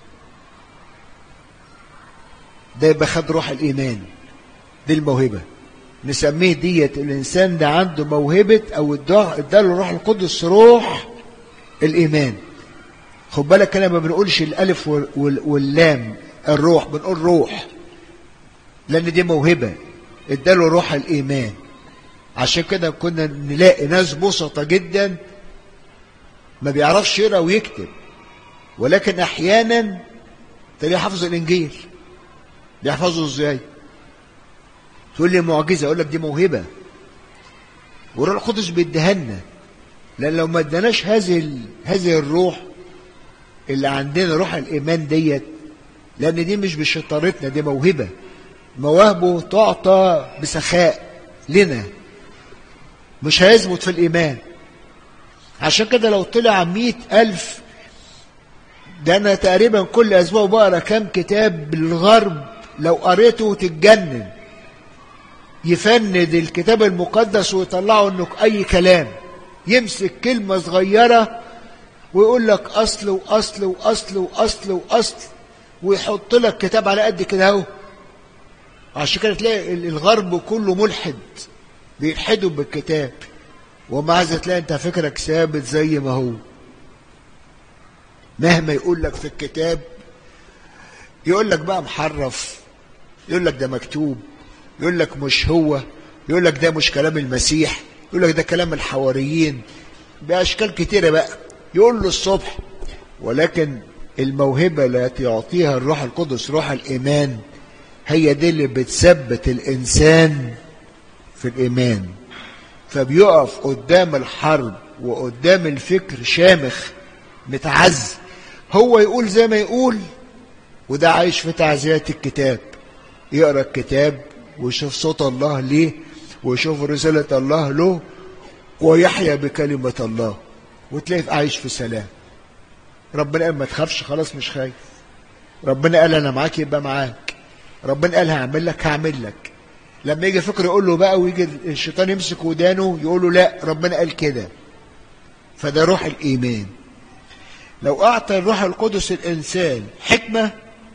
A: ده يبقى خد روح الايمان دي الموهبه نسميه ديت الانسان ده عنده موهبه او اداله الروح القدس روح الايمان خد بالك انا ما بنقولش الالف واللام الروح بنقول روح لان دي موهبه اداله روح الايمان عشان كده كنا نلاقي ناس بسطة جدا ما بيعرفش يقرا ويكتب ولكن احيانا تلاقيه حافظ الانجيل بيحفظه ازاي تقول لي معجزه اقول لك دي موهبه والروح القدس بيديهالنا لان لو ما اداناش هذه هذه الروح اللي عندنا روح الايمان ديت لان دي مش بشطارتنا دي موهبه مواهبه تعطى بسخاء لنا مش هيثبت في الإيمان عشان كده لو طلع مئة ألف ده أنا تقريبا كل أسبوع بقرا كام كتاب بالغرب لو قريته تتجنن يفند الكتاب المقدس ويطلعه انه اي كلام يمسك كلمة صغيرة ويقول لك اصل واصل واصل واصل واصل ويحط لك كتاب على قد كده اهو عشان كده تلاقي الغرب كله ملحد بيلحدوا بالكتاب ومع ذلك تلاقي انت فكرك ثابت زي ما هو مهما يقول لك في الكتاب يقول لك بقى محرف يقول لك ده مكتوب يقول لك مش هو يقول لك ده مش كلام المسيح يقول لك ده كلام الحواريين بأشكال كتيرة بقى يقول له الصبح ولكن الموهبة التي يعطيها الروح القدس روح الإيمان هي دي اللي بتثبت الإنسان في الإيمان فبيقف قدام الحرب وقدام الفكر شامخ متعز هو يقول زي ما يقول وده عايش في تعزيات الكتاب يقرا الكتاب ويشوف صوت الله ليه ويشوف رسالة الله له ويحيا بكلمة الله وتلاقيه عايش في سلام ربنا قال ما تخافش خلاص مش خايف ربنا قال انا معاك يبقى معاك ربنا قال هعمل لك هعمل لك لما يجي فكر يقول له بقى ويجي الشيطان يمسك ودانه يقول له لا ربنا قال كده فده روح الايمان لو اعطى الروح القدس الانسان حكمه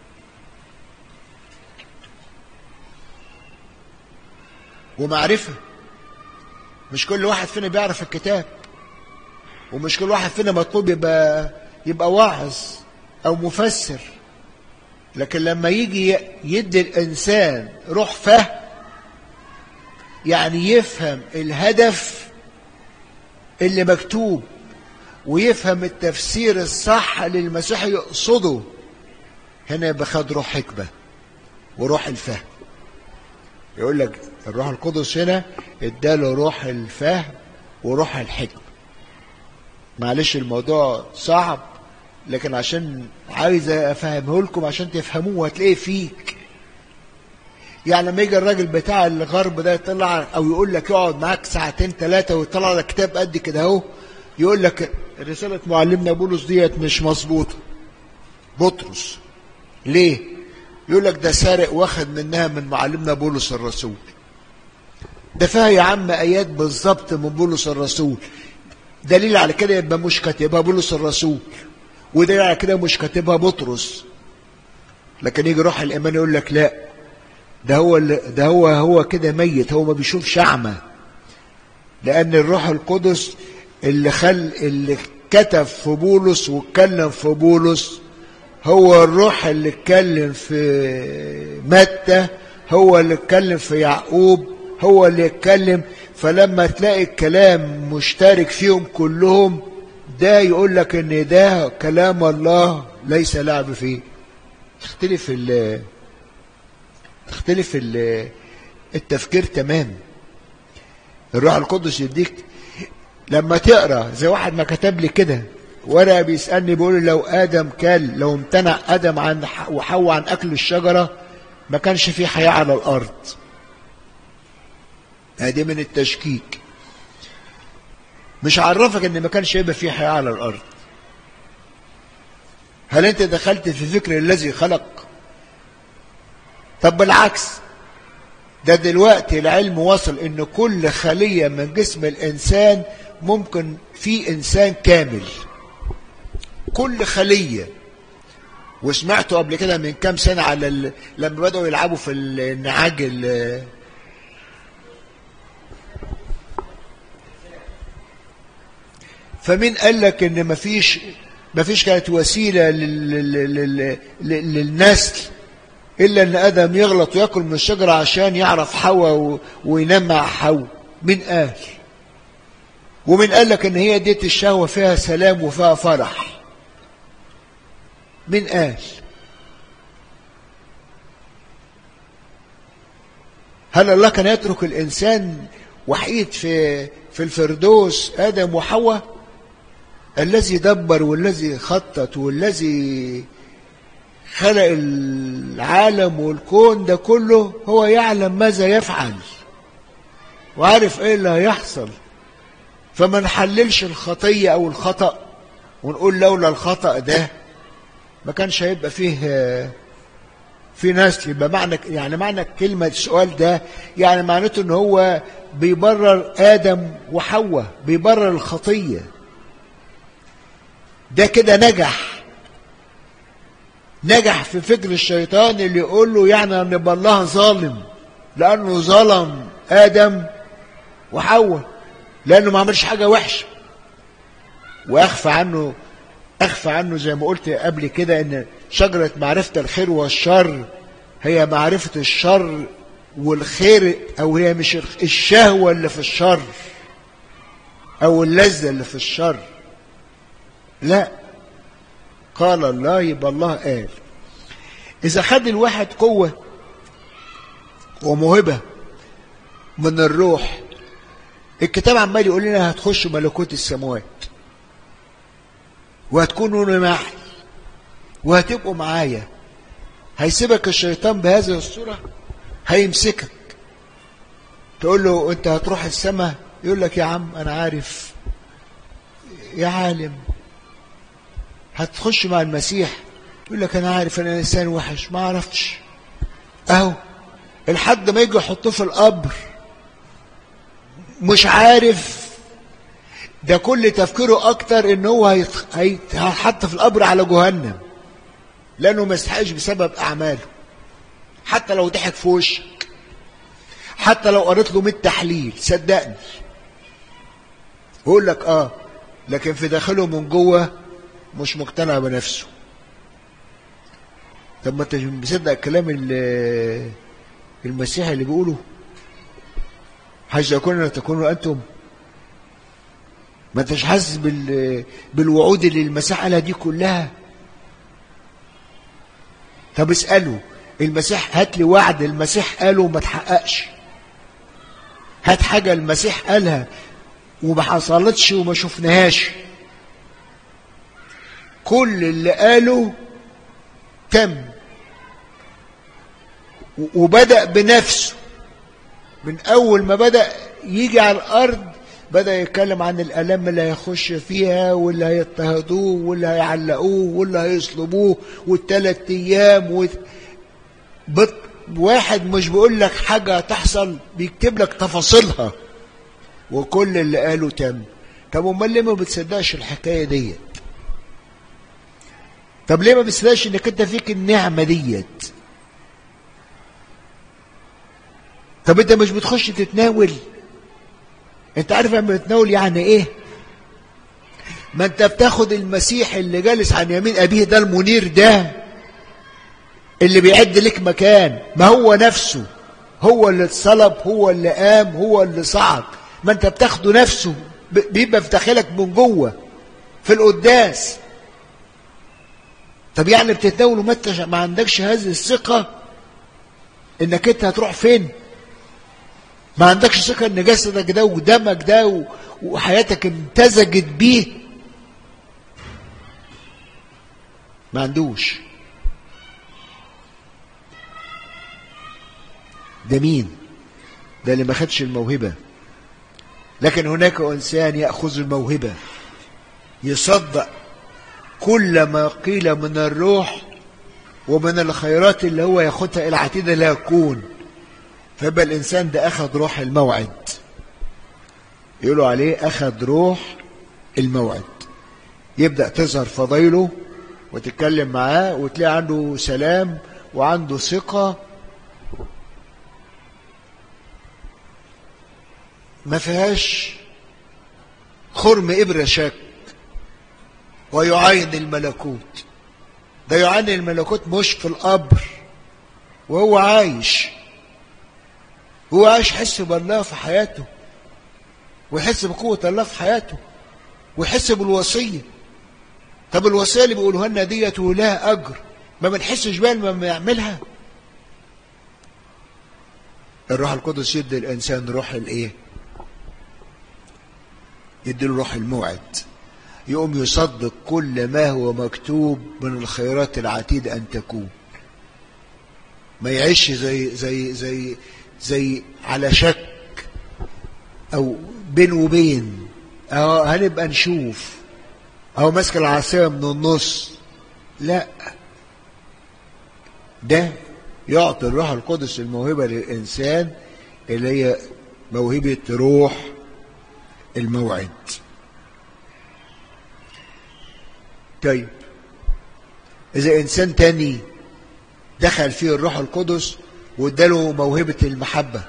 A: ومعرفه مش كل واحد فينا بيعرف الكتاب ومش كل واحد فينا مطلوب يبقى يبقى واعظ او مفسر لكن لما يجي يدي الانسان روح فهم يعني يفهم الهدف اللي مكتوب ويفهم التفسير الصح اللي المسيح يقصده هنا يبقى خد روح حكمه وروح الفهم يقول لك الروح القدس هنا اداله روح الفهم وروح الحكمه معلش الموضوع صعب لكن عشان عايز افهمه لكم عشان تفهموه وهتلاقيه فيك يعني لما يجي الراجل بتاع الغرب ده يطلع او يقول لك يقعد معاك ساعتين ثلاثه ويطلع لك كتاب قد كده اهو يقول لك رساله معلمنا بولس ديت مش مظبوطه بطرس ليه؟ يقول لك ده سارق واخد منها من معلمنا بولس الرسول ده فيها يا عم ايات بالظبط من بولس الرسول دليل على كده يبقى مش كاتبها بولس الرسول ودليل على كده مش كاتبها بطرس لكن يجي روح الايمان يقول لك لا ده هو ده هو هو كده ميت هو ما بيشوفش اعمى لان الروح القدس اللي خل اللي كتب في بولس واتكلم في بولس هو الروح اللي اتكلم في متى هو اللي اتكلم في يعقوب هو اللي اتكلم فلما تلاقي الكلام مشترك فيهم كلهم ده يقول لك ان ده كلام الله ليس لعب فيه تختلف ال تختلف ال التفكير تمام الروح القدس يديك لما تقرا زي واحد ما كتب لي كده ورقه بيسالني بيقول لو ادم كل لو امتنع ادم عن وحواء عن اكل الشجره ما كانش في حياه على الارض هذه من التشكيك مش عرفك ان ما كانش يبقى في حياه على الارض هل انت دخلت في فكر الذي خلق طب بالعكس ده دلوقتي العلم وصل ان كل خليه من جسم الانسان ممكن في انسان كامل كل خليه وسمعته قبل كده من كام سنه على ال... لما بداوا يلعبوا في النعاج ال... فمين قال لك ان مفيش مفيش كانت وسيله لل... لل... لل... للنسل الا ان ادم يغلط وياكل من الشجره عشان يعرف حواء و... وينام مع حواء مين قال ومين قال لك ان هي ديت الشهوه فيها سلام وفيها فرح مين قال هل الله كان يترك الانسان وحيد في في الفردوس ادم وحواء الذي دبر والذي خطط والذي خلق العالم والكون ده كله هو يعلم ماذا يفعل وعارف ايه اللي هيحصل فما نحللش الخطية او الخطأ ونقول لولا الخطأ ده ما كانش هيبقى فيه في نسل يبقى معنى يعني معنى كلمة السؤال ده يعني معناته ان هو بيبرر آدم وحواء بيبرر الخطية ده كده نجح نجح في فكر الشيطان اللي يقول له يعني ان يبقى الله ظالم لانه ظلم ادم وحواء لانه ما عملش حاجه وحشه واخفى عنه اخفى عنه زي ما قلت قبل كده ان شجره معرفه الخير والشر هي معرفه الشر والخير او هي مش الشهوه اللي في الشر او اللذه اللي في الشر لا قال الله يبقى الله قال إذا خد الواحد قوة وموهبة من الروح الكتاب عمال يقول لنا هتخشوا ملكوت السماوات وهتكونوا معي وهتبقوا معايا هيسيبك الشيطان بهذه الصورة هيمسكك تقول له انت هتروح السماء يقول لك يا عم انا عارف يا عالم هتخش مع المسيح يقول لك انا عارف انا انسان وحش ما عرفتش اهو لحد ما يجي يحطوه في القبر مش عارف ده كل تفكيره اكتر ان هو هيتحط في القبر على جهنم لانه ما يستحقش بسبب اعماله حتى لو ضحك في وشك حتى لو قريت له 100 تحليل صدقني يقول لك اه لكن في داخله من جوه مش مقتنع بنفسه طب ما انت مصدق الكلام المسيحي اللي بيقوله حيث يكون تكونوا انتم ما انتش حاسس بال... بالوعود اللي المسيح قالها دي كلها طب اساله المسيح هات لي وعد المسيح قاله وما تحققش هات حاجه المسيح قالها وما حصلتش وما شفناهاش كل اللي قاله تم وبدأ بنفسه من أول ما بدأ يجي على الأرض بدأ يتكلم عن الألام اللي هيخش فيها واللي هيضطهدوه واللي هيعلقوه واللي هيصلبوه والثلاث أيام و... بط... واحد مش بيقول لك حاجة هتحصل بيكتب لك تفاصيلها وكل اللي قاله تم طب امال ليه ما بتصدقش الحكايه ديت طب ليه ما بتصدقش انك انت فيك النعمه ديت طب انت مش بتخش تتناول انت عارف لما بتتناول يعني ايه ما انت بتاخد المسيح اللي جالس عن يمين ابيه ده المنير ده اللي بيعد لك مكان ما هو نفسه هو اللي اتصلب هو اللي قام هو اللي صعد ما انت بتاخده نفسه بيبقى في داخلك من جوه في القداس طب يعني بتتناول وما انت ما عندكش هذه الثقه انك انت هتروح فين ما عندكش ثقه ان جسدك ده ودمك ده وحياتك امتزجت بيه ما عندوش ده مين ده اللي ما خدش الموهبه لكن هناك انسان ياخذ الموهبه يصدق كل ما قيل من الروح ومن الخيرات اللي هو ياخدها الى عتيده لا يكون فيبقى الانسان ده اخذ روح الموعد يقولوا عليه اخذ روح الموعد يبدا تظهر فضايله وتتكلم معاه وتلاقي عنده سلام وعنده ثقه ما فيهاش خرم إبرة شك ويعاين الملكوت ده يعاين الملكوت مش في القبر وهو عايش هو عايش يحس بالله في حياته ويحس بقوة الله في حياته ويحس بالوصية طب الوصية اللي بيقولوها لنا ديت ولها أجر ما بنحسش بيها لما بنعملها الروح القدس يدي الإنسان روح الإيه؟ يديله روح الموعد يقوم يصدق كل ما هو مكتوب من الخيرات العتيدة أن تكون ما يعيش زي زي زي زي على شك أو بين وبين أو هنبقى نشوف أو ماسك العصاية من النص لا ده يعطي الروح القدس الموهبة للإنسان اللي هي موهبة روح الموعد طيب إذا إنسان تاني دخل فيه الروح القدس واداله موهبة المحبة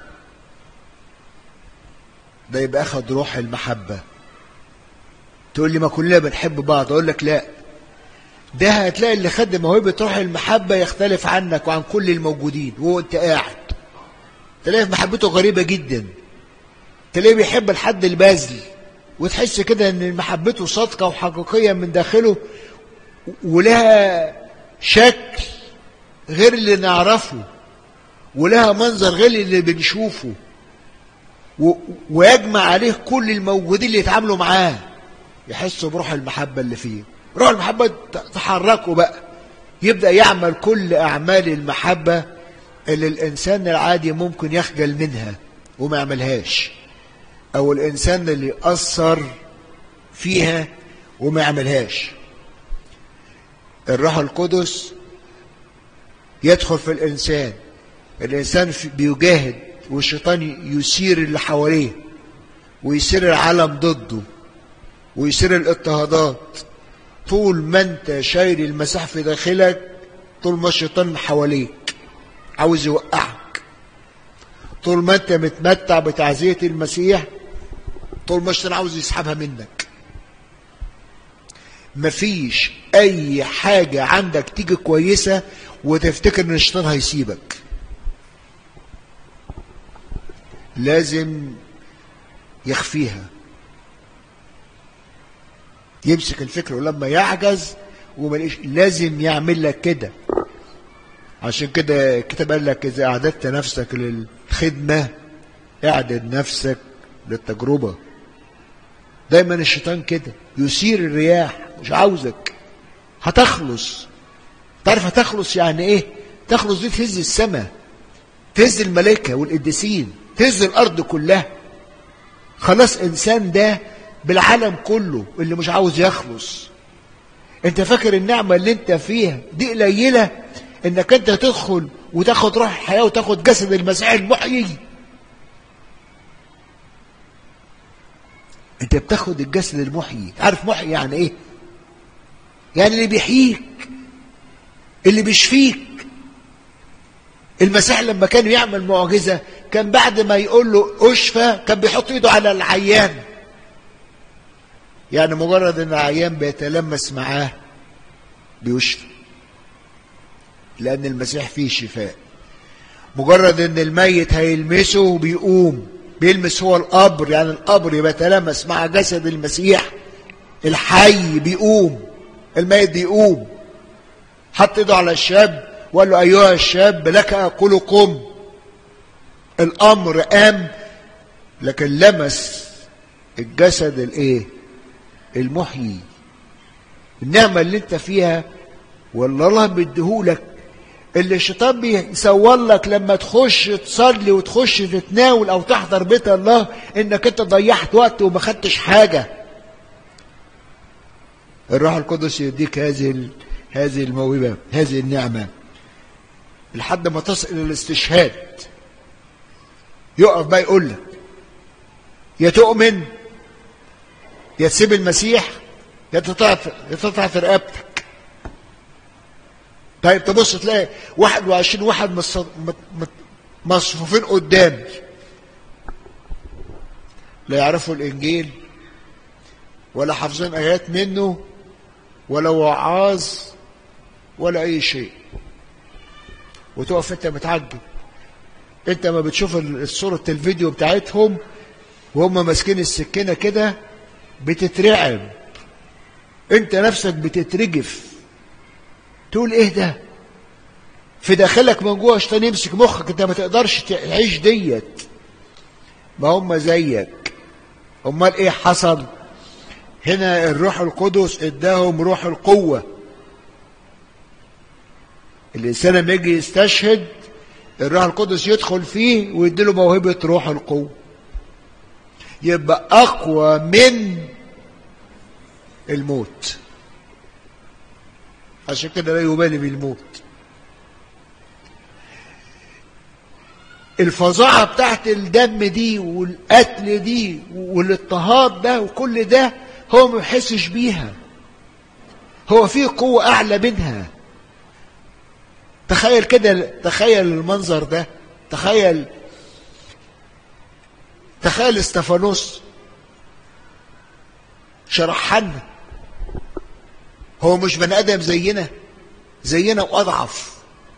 A: ده يبقى أخذ روح المحبة تقول لي ما كلنا بنحب بعض أقول لك لا ده هتلاقي اللي خد موهبة روح المحبة يختلف عنك وعن كل الموجودين وهو أنت قاعد تلاقي في محبته غريبة جدا تلاقيه بيحب الحد البذل وتحس كده ان محبته صادقه وحقيقيه من داخله ولها شكل غير اللي نعرفه ولها منظر غير اللي بنشوفه و... ويجمع عليه كل الموجودين اللي يتعاملوا معاه يحسوا بروح المحبة اللي فيه روح المحبة تحركه بقى يبدأ يعمل كل أعمال المحبة اللي الإنسان العادي ممكن يخجل منها وما يعملهاش أو الإنسان اللي أثر فيها وما يعملهاش الروح القدس يدخل في الإنسان الإنسان بيجاهد والشيطان يثير اللي حواليه ويصير العالم ضده ويصير الاضطهادات طول ما انت شايل المسيح في داخلك طول ما الشيطان حواليك عاوز يوقعك طول ما انت متمتع بتعزية المسيح طول ما الشيطان عاوز يسحبها منك مفيش اي حاجة عندك تيجي كويسة وتفتكر ان الشيطان هيسيبك لازم يخفيها يمسك الفكر ولما يعجز ومليش لازم يعمل لك كده عشان كده الكتاب قال لك اذا اعددت نفسك للخدمه اعدد نفسك للتجربه دايما الشيطان كده يثير الرياح مش عاوزك هتخلص تعرف هتخلص يعني ايه تخلص دي تهز السماء تهز الملائكه والقديسين تهز الارض كلها خلاص انسان ده بالعالم كله اللي مش عاوز يخلص انت فاكر النعمه اللي انت فيها دي قليله انك انت تدخل وتاخد روح الحياه وتاخد جسد المسيح المحيي انت بتاخد الجسد المحيي عارف محيي يعني ايه يعني اللي بيحييك اللي بيشفيك المسيح لما كان يعمل معجزه كان بعد ما يقول له اشفى كان بيحط ايده على العيان يعني مجرد ان العيان بيتلمس معاه بيشفى لان المسيح فيه شفاء مجرد ان الميت هيلمسه بيقوم بيلمس هو القبر يعني القبر بيتلمس مع جسد المسيح الحي بيقوم الميت بيقوم حط ايده على الشاب وقال له ايها الشاب لك اقول قم الامر قام لكن لمس الجسد الايه المحيي النعمة اللي انت فيها والله الله بيديهولك اللي الشيطان بيصور لك لما تخش تصلي وتخش تتناول او تحضر بيت الله انك انت ضيعت وقت وما خدتش حاجة الروح القدس يديك هذه هذه الموهبة هذه النعمة لحد ما تصل الى الاستشهاد يقف بقى يقول لك يا تؤمن يا تسيب المسيح يا تطلع يا تطلع في رقبتك طيب تبص تلاقي 21 واحد مصفوفين قدامي لا يعرفوا الانجيل ولا حافظين ايات منه ولا وعاظ ولا اي شيء وتقف انت متعجب انت ما بتشوف صورة الفيديو بتاعتهم وهم ماسكين السكينة كده بتترعب انت نفسك بتترجف تقول ايه ده في داخلك من جوه عشان يمسك مخك انت ما تقدرش تعيش ديت ما هم زيك امال ايه حصل هنا الروح القدس اداهم روح القوه الانسان لما يجي يستشهد الروح القدس يدخل فيه ويديله موهبه روح القوه يبقى اقوى من الموت عشان كده لا يبالي بالموت الفظاعة بتاعت الدم دي والقتل دي والاضطهاد ده وكل ده هو ما يحسش بيها هو في قوة أعلى منها تخيل كده تخيل المنظر ده تخيل تخيل استفانوس شرحنا هو مش بني ادم زينا زينا واضعف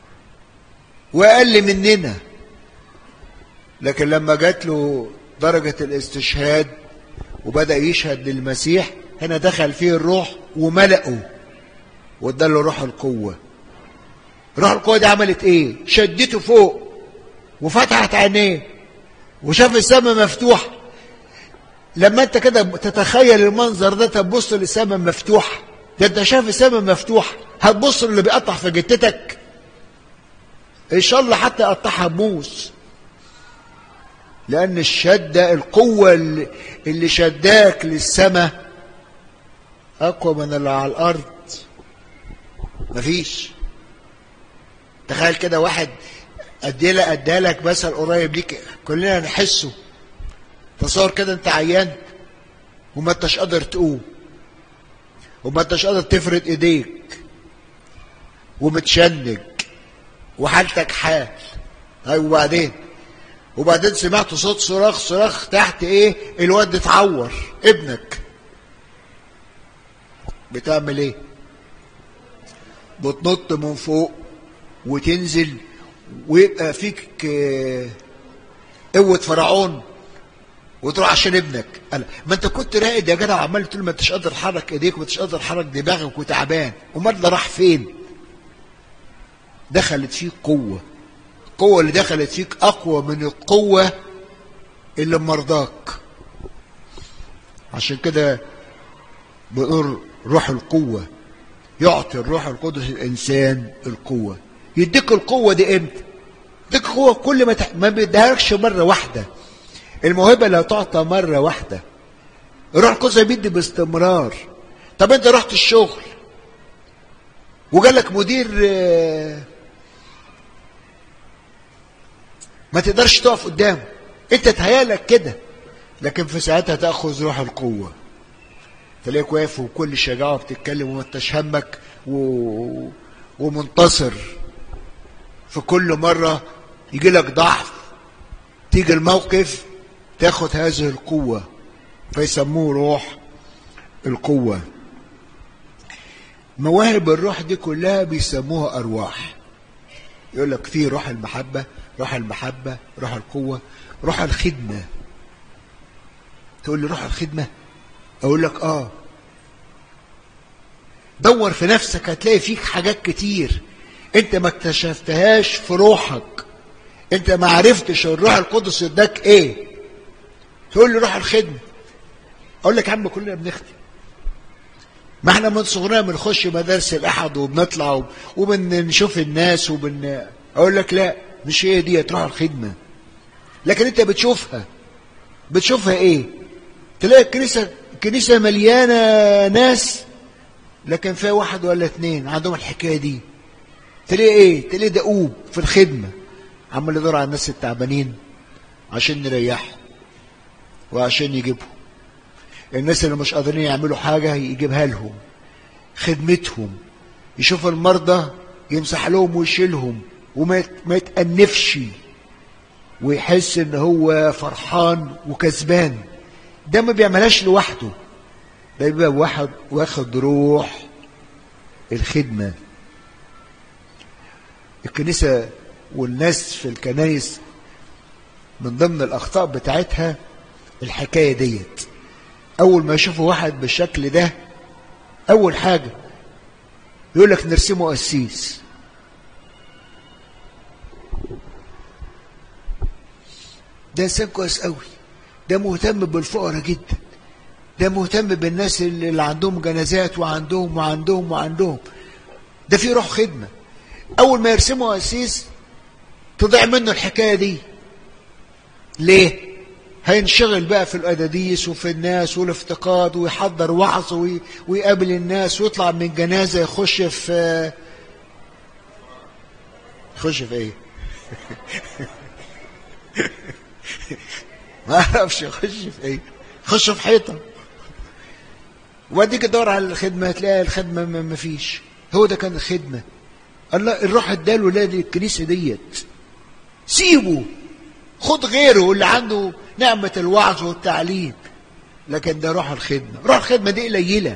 A: واقل مننا لكن لما جات له درجة الاستشهاد وبدأ يشهد للمسيح هنا دخل فيه الروح وملأه واداله روح القوة روح القوة دي عملت ايه شدته فوق وفتحت عينيه وشاف السماء مفتوحة لما انت كده تتخيل المنظر ده تبص للسماء مفتوحة ده انت شايف السماء مفتوح هتبص اللي بيقطع في جتتك ان شاء الله حتى يقطعها بموس لان الشده القوه اللي, اللي شداك للسماء اقوى من اللي على الارض مفيش تخيل كده واحد اديلك ادالك مثل قريب ليك كلنا نحسه تصور كده انت عيان وما انتش قادر تقوم وما انتش قادر تفرد ايديك ومتشنج وحالتك حال ايوه وبعدين وبعدين سمعت صوت صراخ صراخ تحت ايه الواد اتعور ابنك بتعمل ايه بتنط من فوق وتنزل ويبقى فيك قوة فرعون وتروح عشان ابنك قال ما انت كنت راقد يا جدع عمال تقول ما انتش قادر تحرك ايديك وما انتش قادر تحرك دماغك وتعبان امال ده راح فين دخلت فيك قوة القوة اللي دخلت فيك أقوى من القوة اللي مرضاك عشان كده بنقول روح القوة يعطي الروح القدس الإنسان القوة يديك القوة دي امتى يديك القوة كل ما تح... ما بيديهالكش مرة واحدة الموهبة لا تعطى مرة واحدة الروح القدس بيدي باستمرار طب انت رحت الشغل وجالك مدير ما تقدرش تقف قدامه انت تهيالك كده لكن في ساعتها تاخذ روح القوه تلاقيك واقف وكل شجاعه بتتكلم وما انتش همك و... ومنتصر في كل مره يجي لك ضعف تيجي الموقف تاخد هذه القوه فيسموه روح القوه مواهب الروح دي كلها بيسموها ارواح يقول لك في روح المحبه روح المحبة روح القوة روح الخدمة تقول لي روح الخدمة أقول لك آه دور في نفسك هتلاقي فيك حاجات كتير انت ما اكتشفتهاش في روحك انت ما عرفتش الروح القدس اداك ايه تقول لي روح الخدمة اقول لك يا عم كلنا بنخدم ما احنا من صغرنا بنخش مدارس الاحد وبنطلع وبنشوف الناس وبن اقول لك لا مش هي دي تروح الخدمة لكن انت بتشوفها بتشوفها ايه تلاقي الكنيسة الكنيسة مليانة ناس لكن فيها واحد ولا اتنين عندهم الحكاية دي تلاقي ايه تلاقي دؤوب في الخدمة عمال يدور على الناس التعبانين عشان نريحهم وعشان يجيبهم الناس اللي مش قادرين يعملوا حاجة يجيبها لهم خدمتهم يشوف المرضى يمسح لهم ويشيلهم وما ما يتأنفش ويحس ان هو فرحان وكسبان ده ما بيعملهاش لوحده ده يبقى واحد واخد روح الخدمة الكنيسة والناس في الكنايس من ضمن الأخطاء بتاعتها الحكاية ديت أول ما يشوفوا واحد بالشكل ده أول حاجة يقول لك نرسمه قسيس ده انسان كويس قوي ده مهتم بالفقراء جدا ده مهتم بالناس اللي عندهم جنازات وعندهم وعندهم وعندهم ده في روح خدمه اول ما يرسموا قسيس تضيع منه الحكايه دي ليه هينشغل بقى في الأداديس وفي الناس والافتقاد ويحضر وعظ وي... ويقابل الناس ويطلع من جنازة يخش في يخش في ايه ما اعرفش يخش في ايه يخش في حيطة واديك تدور على الخدمة هتلاقي الخدمة ما فيش هو ده كان الخدمة الله الروح اداله لا دي الكنيسة ديت سيبه خد غيره اللي عنده نعمة الوعظ والتعليم لكن ده روح الخدمة روح الخدمة دي قليلة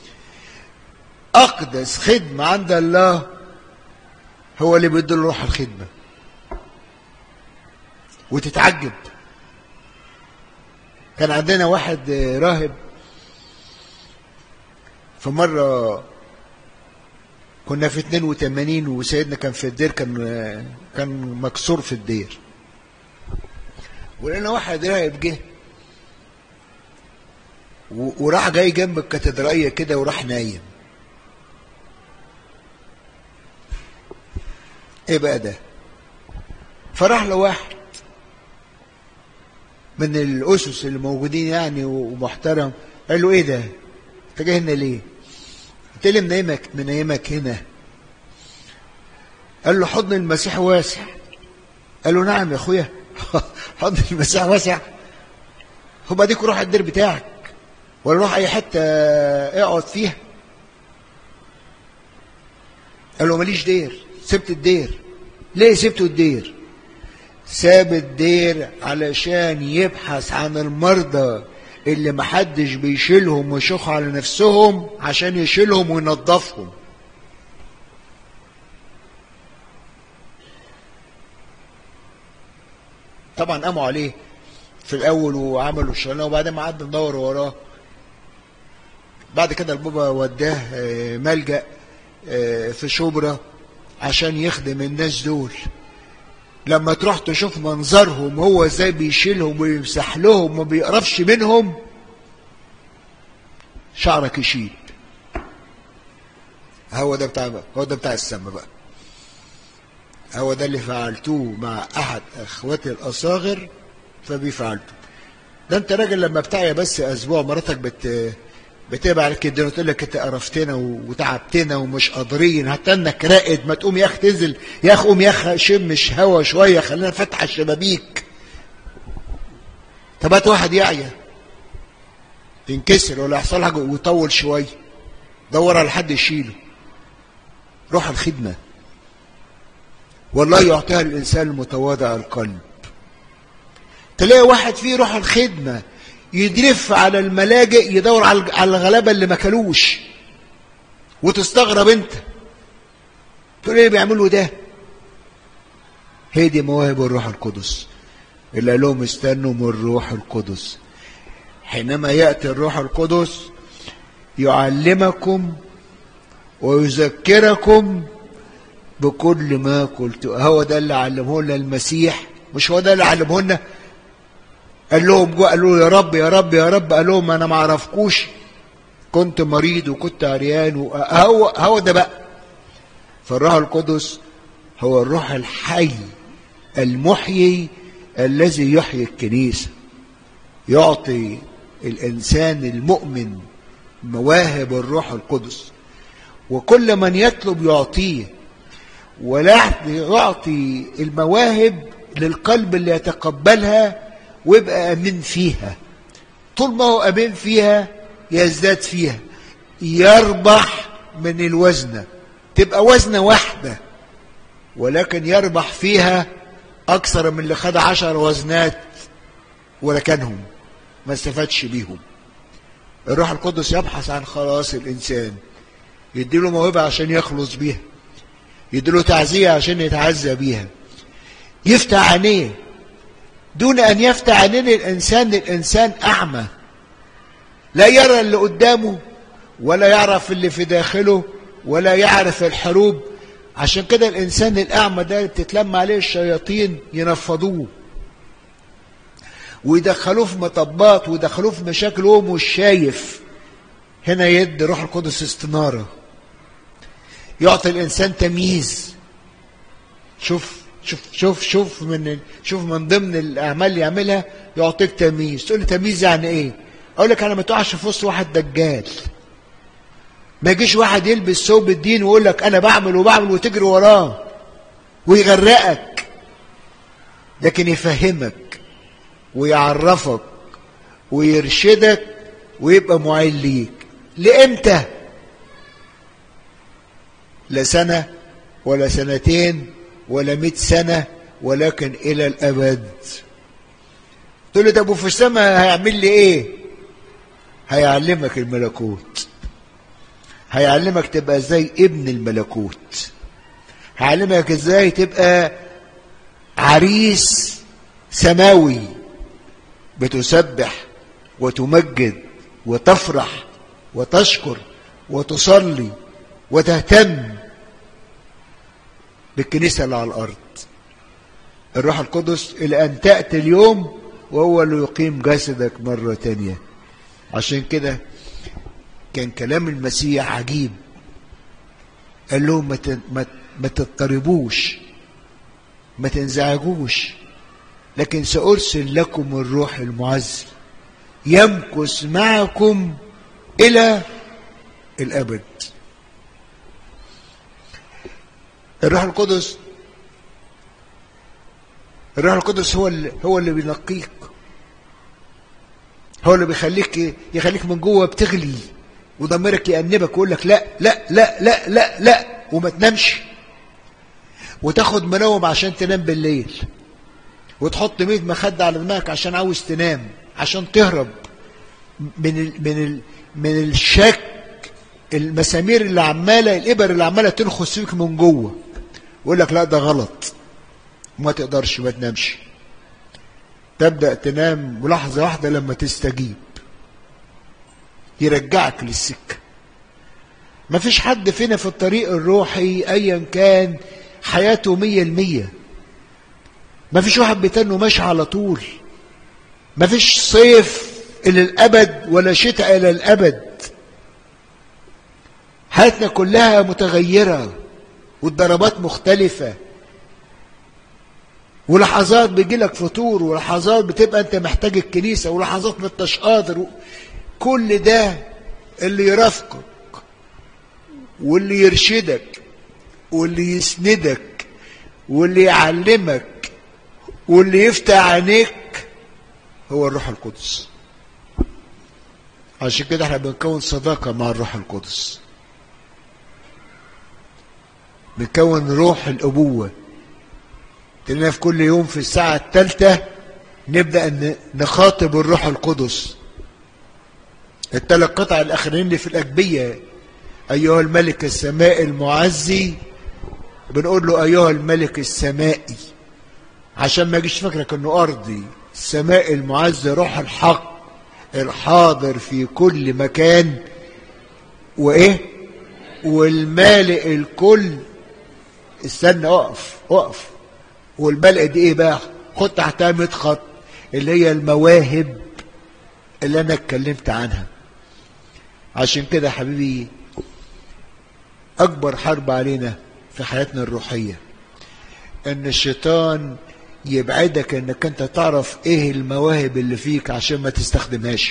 A: أقدس خدمة عند الله هو اللي بيدي روح الخدمة وتتعجب كان عندنا واحد راهب في مرة كنا في 82 وسيدنا كان في الدير كان كان مكسور في الدير ولقينا واحد راهب جه وراح جاي جنب الكاتدرائية كده وراح نايم ايه بقى ده فراح له واحد من الاسس اللي موجودين يعني ومحترم قال له ايه ده انت جاي هنا ليه قلت لي منيمك منيمك هنا قال له حضن المسيح واسع قال له نعم يا اخويا حضن المسيح واسع هو ديك روح الدير بتاعك ولا روح اي حته اقعد فيها قال له ماليش دير سبت الدير ليه سبته الدير ساب الدير علشان يبحث عن المرضى اللي محدش بيشيلهم ويشخوا على نفسهم عشان يشيلهم وينظفهم طبعا قاموا عليه في الاول وعملوا الشغلانه وبعدين ما قعدنا ندور وراه بعد كده البابا وداه ملجأ في شبرا عشان يخدم الناس دول لما تروح تشوف منظرهم هو ازاي بيشيلهم ويمسح لهم وما بيقرفش منهم شعرك يشيل هو ده بتاع هو ده بتاع السما بقى هو ده اللي فعلتوه مع احد اخواتي الاصاغر فبيفعلته ده انت راجل لما بتاعي بس اسبوع مراتك بت بتبقى عليك الدنيا وتقول لك انت قرفتنا وتعبتنا ومش قادرين حتى انك راقد ما تقوم يا اخي تنزل يا اخي قوم يا اخي شمش هوا شويه خلينا نفتح الشبابيك طب هات واحد يعيا ينكسر ولا يحصل حاجه ويطول شويه دور على حد يشيله روح الخدمه والله يعطيها الانسان المتواضع القلب تلاقي واحد فيه روح الخدمه يدرف على الملاجئ يدور على الغلابه اللي ما كلوش وتستغرب انت تقول ايه بيعملوا ده هي دي مواهب الروح القدس اللي قال لهم استنوا من الروح القدس حينما ياتي الروح القدس يعلمكم ويذكركم بكل ما قلت هو ده اللي علمه لنا المسيح مش هو ده اللي علمه لنا قال لهم جو قالوا يا رب يا رب يا رب قال لهم انا ما اعرفكوش كنت مريض وكنت عريان هو هو ده بقى فالروح القدس هو الروح الحي المحيي الذي يحيي الكنيسه يعطي الانسان المؤمن مواهب الروح القدس وكل من يطلب يعطيه ولا يعطي المواهب للقلب اللي يتقبلها ويبقى امين فيها طول ما هو امين فيها يزداد فيها يربح من الوزنه تبقى وزنه واحده ولكن يربح فيها اكثر من اللي خد عشر وزنات ولكنهم ما استفادش بيهم الروح القدس يبحث عن خلاص الانسان يديله موهبه عشان يخلص بيها يديله تعزيه عشان يتعزى بيها يفتح عينيه دون أن يفتح عينين الإنسان الإنسان أعمى لا يرى اللي قدامه ولا يعرف اللي في داخله ولا يعرف الحروب عشان كده الإنسان الأعمى ده تتلم عليه الشياطين ينفضوه ويدخلوه في مطبات ويدخلوه في مشاكل هو مش شايف هنا يد روح القدس استنارة يعطي الإنسان تمييز شوف شوف شوف شوف من شوف من ضمن الاعمال اللي يعملها يعطيك تمييز تقول لي تمييز يعني ايه اقول لك انا ما تقعش في وسط واحد دجال ما يجيش واحد يلبس ثوب الدين ويقول لك انا بعمل وبعمل وتجري وراه ويغرقك لكن يفهمك ويعرفك ويرشدك ويبقى معين ليك لامتى لا سنه ولا سنتين ولا مئة سنة ولكن إلى الأبد تقول لي طب وفي السماء هيعمل لي إيه؟ هيعلمك الملكوت هيعلمك تبقى زي ابن الملكوت هيعلمك ازاي تبقى عريس سماوي بتسبح وتمجد وتفرح وتشكر وتصلي وتهتم بالكنيسة اللي على الأرض الروح القدس إلى أن تأتي اليوم وهو اللي يقيم جسدك مرة تانية عشان كده كان كلام المسيح عجيب قال لهم ما تضطربوش ما تنزعجوش لكن سأرسل لكم الروح المعزي يمكث معكم إلى الأبد الروح القدس الروح القدس هو اللي هو اللي بينقيك هو اللي بيخليك يخليك من جوه بتغلي وضميرك يأنبك ويقول لك لا لا لا لا لا لا وما تنامش وتاخد منوم عشان تنام بالليل وتحط 100 مخدة على دماغك عشان عاوز تنام عشان تهرب من ال من ال من الشك المسامير اللي عماله الابر اللي عماله تنخس فيك من جوه يقول لك لا ده غلط وما تقدرش ما تنامش تبدا تنام ولحظه واحده لما تستجيب يرجعك للسكه ما فيش حد فينا في الطريق الروحي ايا كان حياته مية المية ما فيش واحد بيتنه ماشي على طول ما فيش صيف الى الابد ولا شتاء الى الابد حياتنا كلها متغيره والضربات مختلفه ولحظات بيجي لك فطور ولحظات بتبقى انت محتاج الكنيسه ولحظات ما انتش قادر كل ده اللي يرافقك واللي يرشدك واللي يسندك واللي يعلمك واللي يفتح عينيك هو الروح القدس عشان كده احنا بنكون صداقة مع الروح القدس بنكون روح الأبوة تلاقينا في كل يوم في الساعة الثالثة نبدأ نخاطب الروح القدس الثلاث قطع الأخرين اللي في الأجبية أيها الملك السماء المعزي بنقول له أيها الملك السمائي عشان ما يجيش فكرك انه أرضي السماء المعزي روح الحق الحاضر في كل مكان وإيه والمالئ الكل استنى اقف اقف والملء دي ايه بقى خد تحتها 100 خط اللي هي المواهب اللي انا اتكلمت عنها عشان كده حبيبي اكبر حرب علينا في حياتنا الروحيه ان الشيطان يبعدك انك انت تعرف ايه المواهب اللي فيك عشان ما تستخدمهاش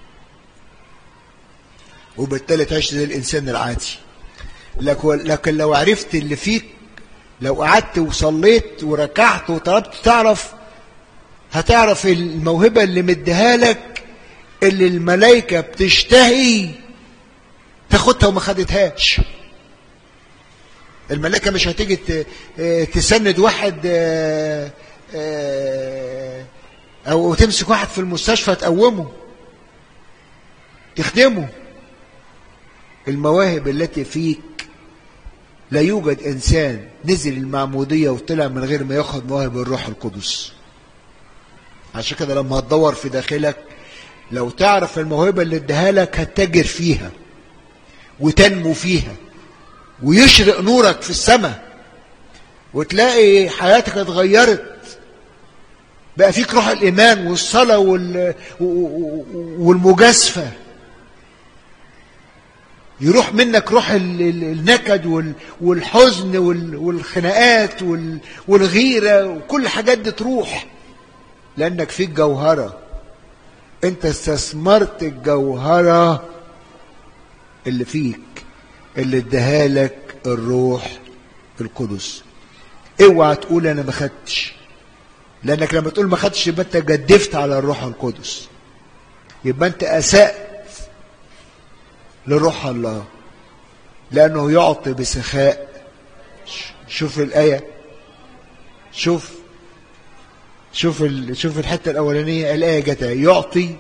A: وبالتالي تعيش زي الانسان العادي لكن لو عرفت اللي فيك لو قعدت وصليت وركعت وطلبت تعرف هتعرف الموهبة اللي مديها لك اللي الملائكة بتشتهي تاخدها وما خدتهاش الملائكة مش هتيجي تسند واحد او تمسك واحد في المستشفى تقومه تخدمه المواهب التي فيك لا يوجد انسان نزل المعموديه وطلع من غير ما ياخد مواهب الروح القدس عشان كده لما هتدور في داخلك لو تعرف الموهبه اللي اديها لك هتتاجر فيها وتنمو فيها ويشرق نورك في السماء وتلاقي حياتك اتغيرت بقى فيك روح الايمان والصلاه وال... والمجازفه يروح منك روح النكد والحزن والخناقات والغيرة وكل الحاجات دي تروح لأنك فيك جوهرة أنت استثمرت الجوهرة اللي فيك اللي اداها لك الروح القدس اوعى تقول انا ما خدتش لانك لما تقول ما خدتش يبقى انت جدفت على الروح القدس يبقى انت اسأت لروح الله لأنه يعطي بسخاء شوف الآية شوف شوف ال... شوف الحتة الأولانية الآية جت يعطي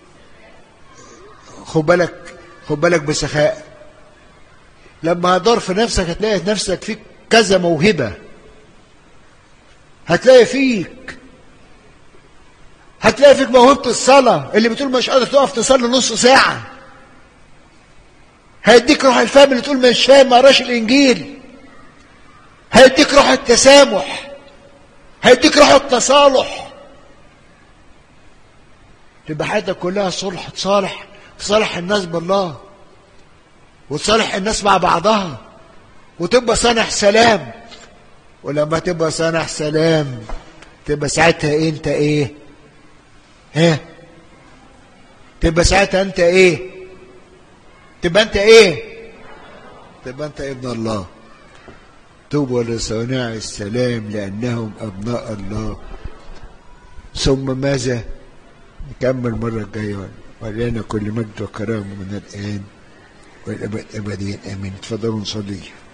A: خد بالك خد بالك بسخاء لما هدار في نفسك هتلاقي نفسك فيك كذا موهبة هتلاقي فيك هتلاقي فيك موهبة الصلاة اللي بتقول مش قادر تقف تصلي نص ساعة هيديك روح الفهم اللي تقول مش فاهم ما قراش الانجيل هيديك روح التسامح هيديك روح التصالح تبقى حياتك كلها صلح تصالح تصالح الناس بالله وتصالح الناس مع بعضها وتبقى صانع سلام ولما تبقى صانع سلام تبقى ساعتها انت ايه ها تبقى ساعتها انت ايه تبقى انت ايه تبقى انت ابن الله طوبى لصانع السلام لانهم ابناء الله ثم ماذا نكمل المره الجايه ولنا كل مجد وكرامه من الان والابد ابدين امين تفضلوا نصلي